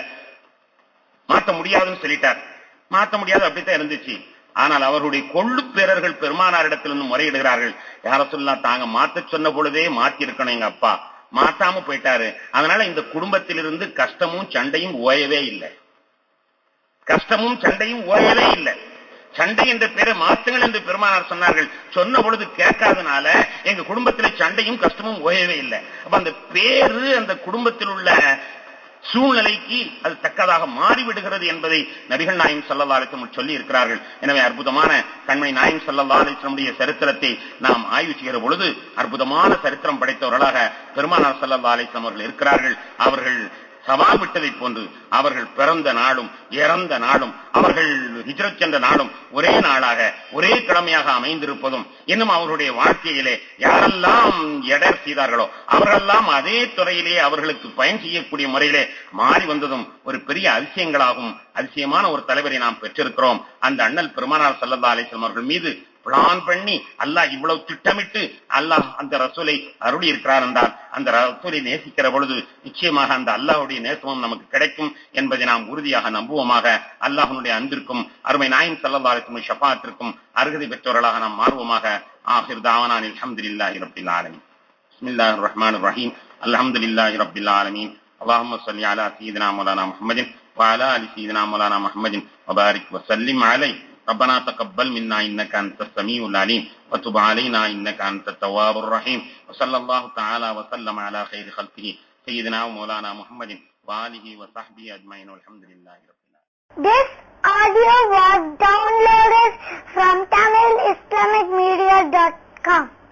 மாத்த முடியாதுன்னு சொல்லிட்டார் மாத்த முடியாது அப்படித்தான் இருந்துச்சு ஆனால் அவருடைய கொள்ளு பேரர்கள் பெருமானாரிடத்திலிருந்து முறையிடுகிறார்கள் யார சொல்லலாம் தாங்க மாத்த சொன்ன பொழுதே மாத்தி இருக்கணும் எங்க அப்பா மாத்தாம போயிட்டாரு அதனால இந்த குடும்பத்திலிருந்து கஷ்டமும் சண்டையும் ஓயவே இல்லை கஷ்டமும் சண்டையும் ஓயவே இல்லை சண்டை என்ற பேரை மாத்துங்கள் என்று பெருமானார் சொன்னார்கள் சொன்ன பொழுது கேட்காதனால எங்க குடும்பத்திலே சண்டையும் கஷ்டமும் ஓயவே இல்லை அப்ப அந்த பேரு அந்த குடும்பத்தில் உள்ள சூழ்நிலைக்கு அது தக்கதாக மாறிவிடுகிறது என்பதை நபிகள் நாயம் சல்லா அலிஸ்லம் சொல்லி இருக்கிறார்கள் எனவே அற்புதமான கண்மணி நாயம் சல்லா அலிஸ்லமுடைய சரித்திரத்தை நாம் ஆய்வு செய்கிற பொழுது அற்புதமான சரித்திரம் படைத்தவர்களாக பெருமானார் சல்லா அலிஸ்லாம் அவர்கள் இருக்கிறார்கள் அவர்கள் சவா விட்டதை போன்று அவர்கள் பிறந்த நாளும் இறந்த நாளும் அவர்கள் ஹிஜ்ரத் சென்ற நாளும் ஒரே நாளாக ஒரே கிழமையாக அமைந்திருப்பதும் இன்னும் அவர்களுடைய வாழ்க்கையிலே யாரெல்லாம் எடர் செய்தார்களோ அவர்களெல்லாம் அதே துறையிலே அவர்களுக்கு பயன் செய்யக்கூடிய முறையிலே மாறி வந்ததும் ஒரு பெரிய அதிசயங்களாகும் அதிசயமான ஒரு தலைவரை நாம் பெற்றிருக்கிறோம் அந்த அண்ணல் பெருமானார் சல்லல்லா அலிஸ்லாம் அவர்கள் மீது பிளான் பண்ணி அல்லாஹ் இவ்வளவு திட்டமிட்டு அல்லாஹ் அந்த ரசூலை அருளி இருக்கிறார் என்றால் அந்த ரசூலை நேசிக்கிற பொழுது நிச்சயமாக அந்த அல்லாஹ்வுடைய நேசமும் நமக்கு கிடைக்கும் என்பதை நாம் உறுதியாக நம்புவோமாக அல்லாஹ்வுடைய அன்பிற்கும் அருமை நாயின் சல்லல்லா அலிஸ்லம் ஷபாத்திற்கும் அருகதை பெற்றவர்களாக நாம் மாறுவோமாக ஆஹிர் தாவனான் அல்ஹம்துலில்லாஹி ரப்பில் ஆலமீன் பிஸ்மில்லாஹிர் ரஹ்மானிர் ரஹீம் அல்ஹம்துலில்லாஹி ரப்பில் ஆலமீன் اللهم صل على سيدنا مولانا محمد وعلى ال سيدنا مولانا محمد وبارك وسلم عليه ربنا تقبل منا انك انت السميع العليم وتب علينا انك انت التواب الرحيم وصلى الله تعالى وسلم على خير خلقه سيدنا ومولانا محمد واله وصحبه اجمعين والحمد لله رب العالمين This audio was downloaded from TamilIslamicMedia.com.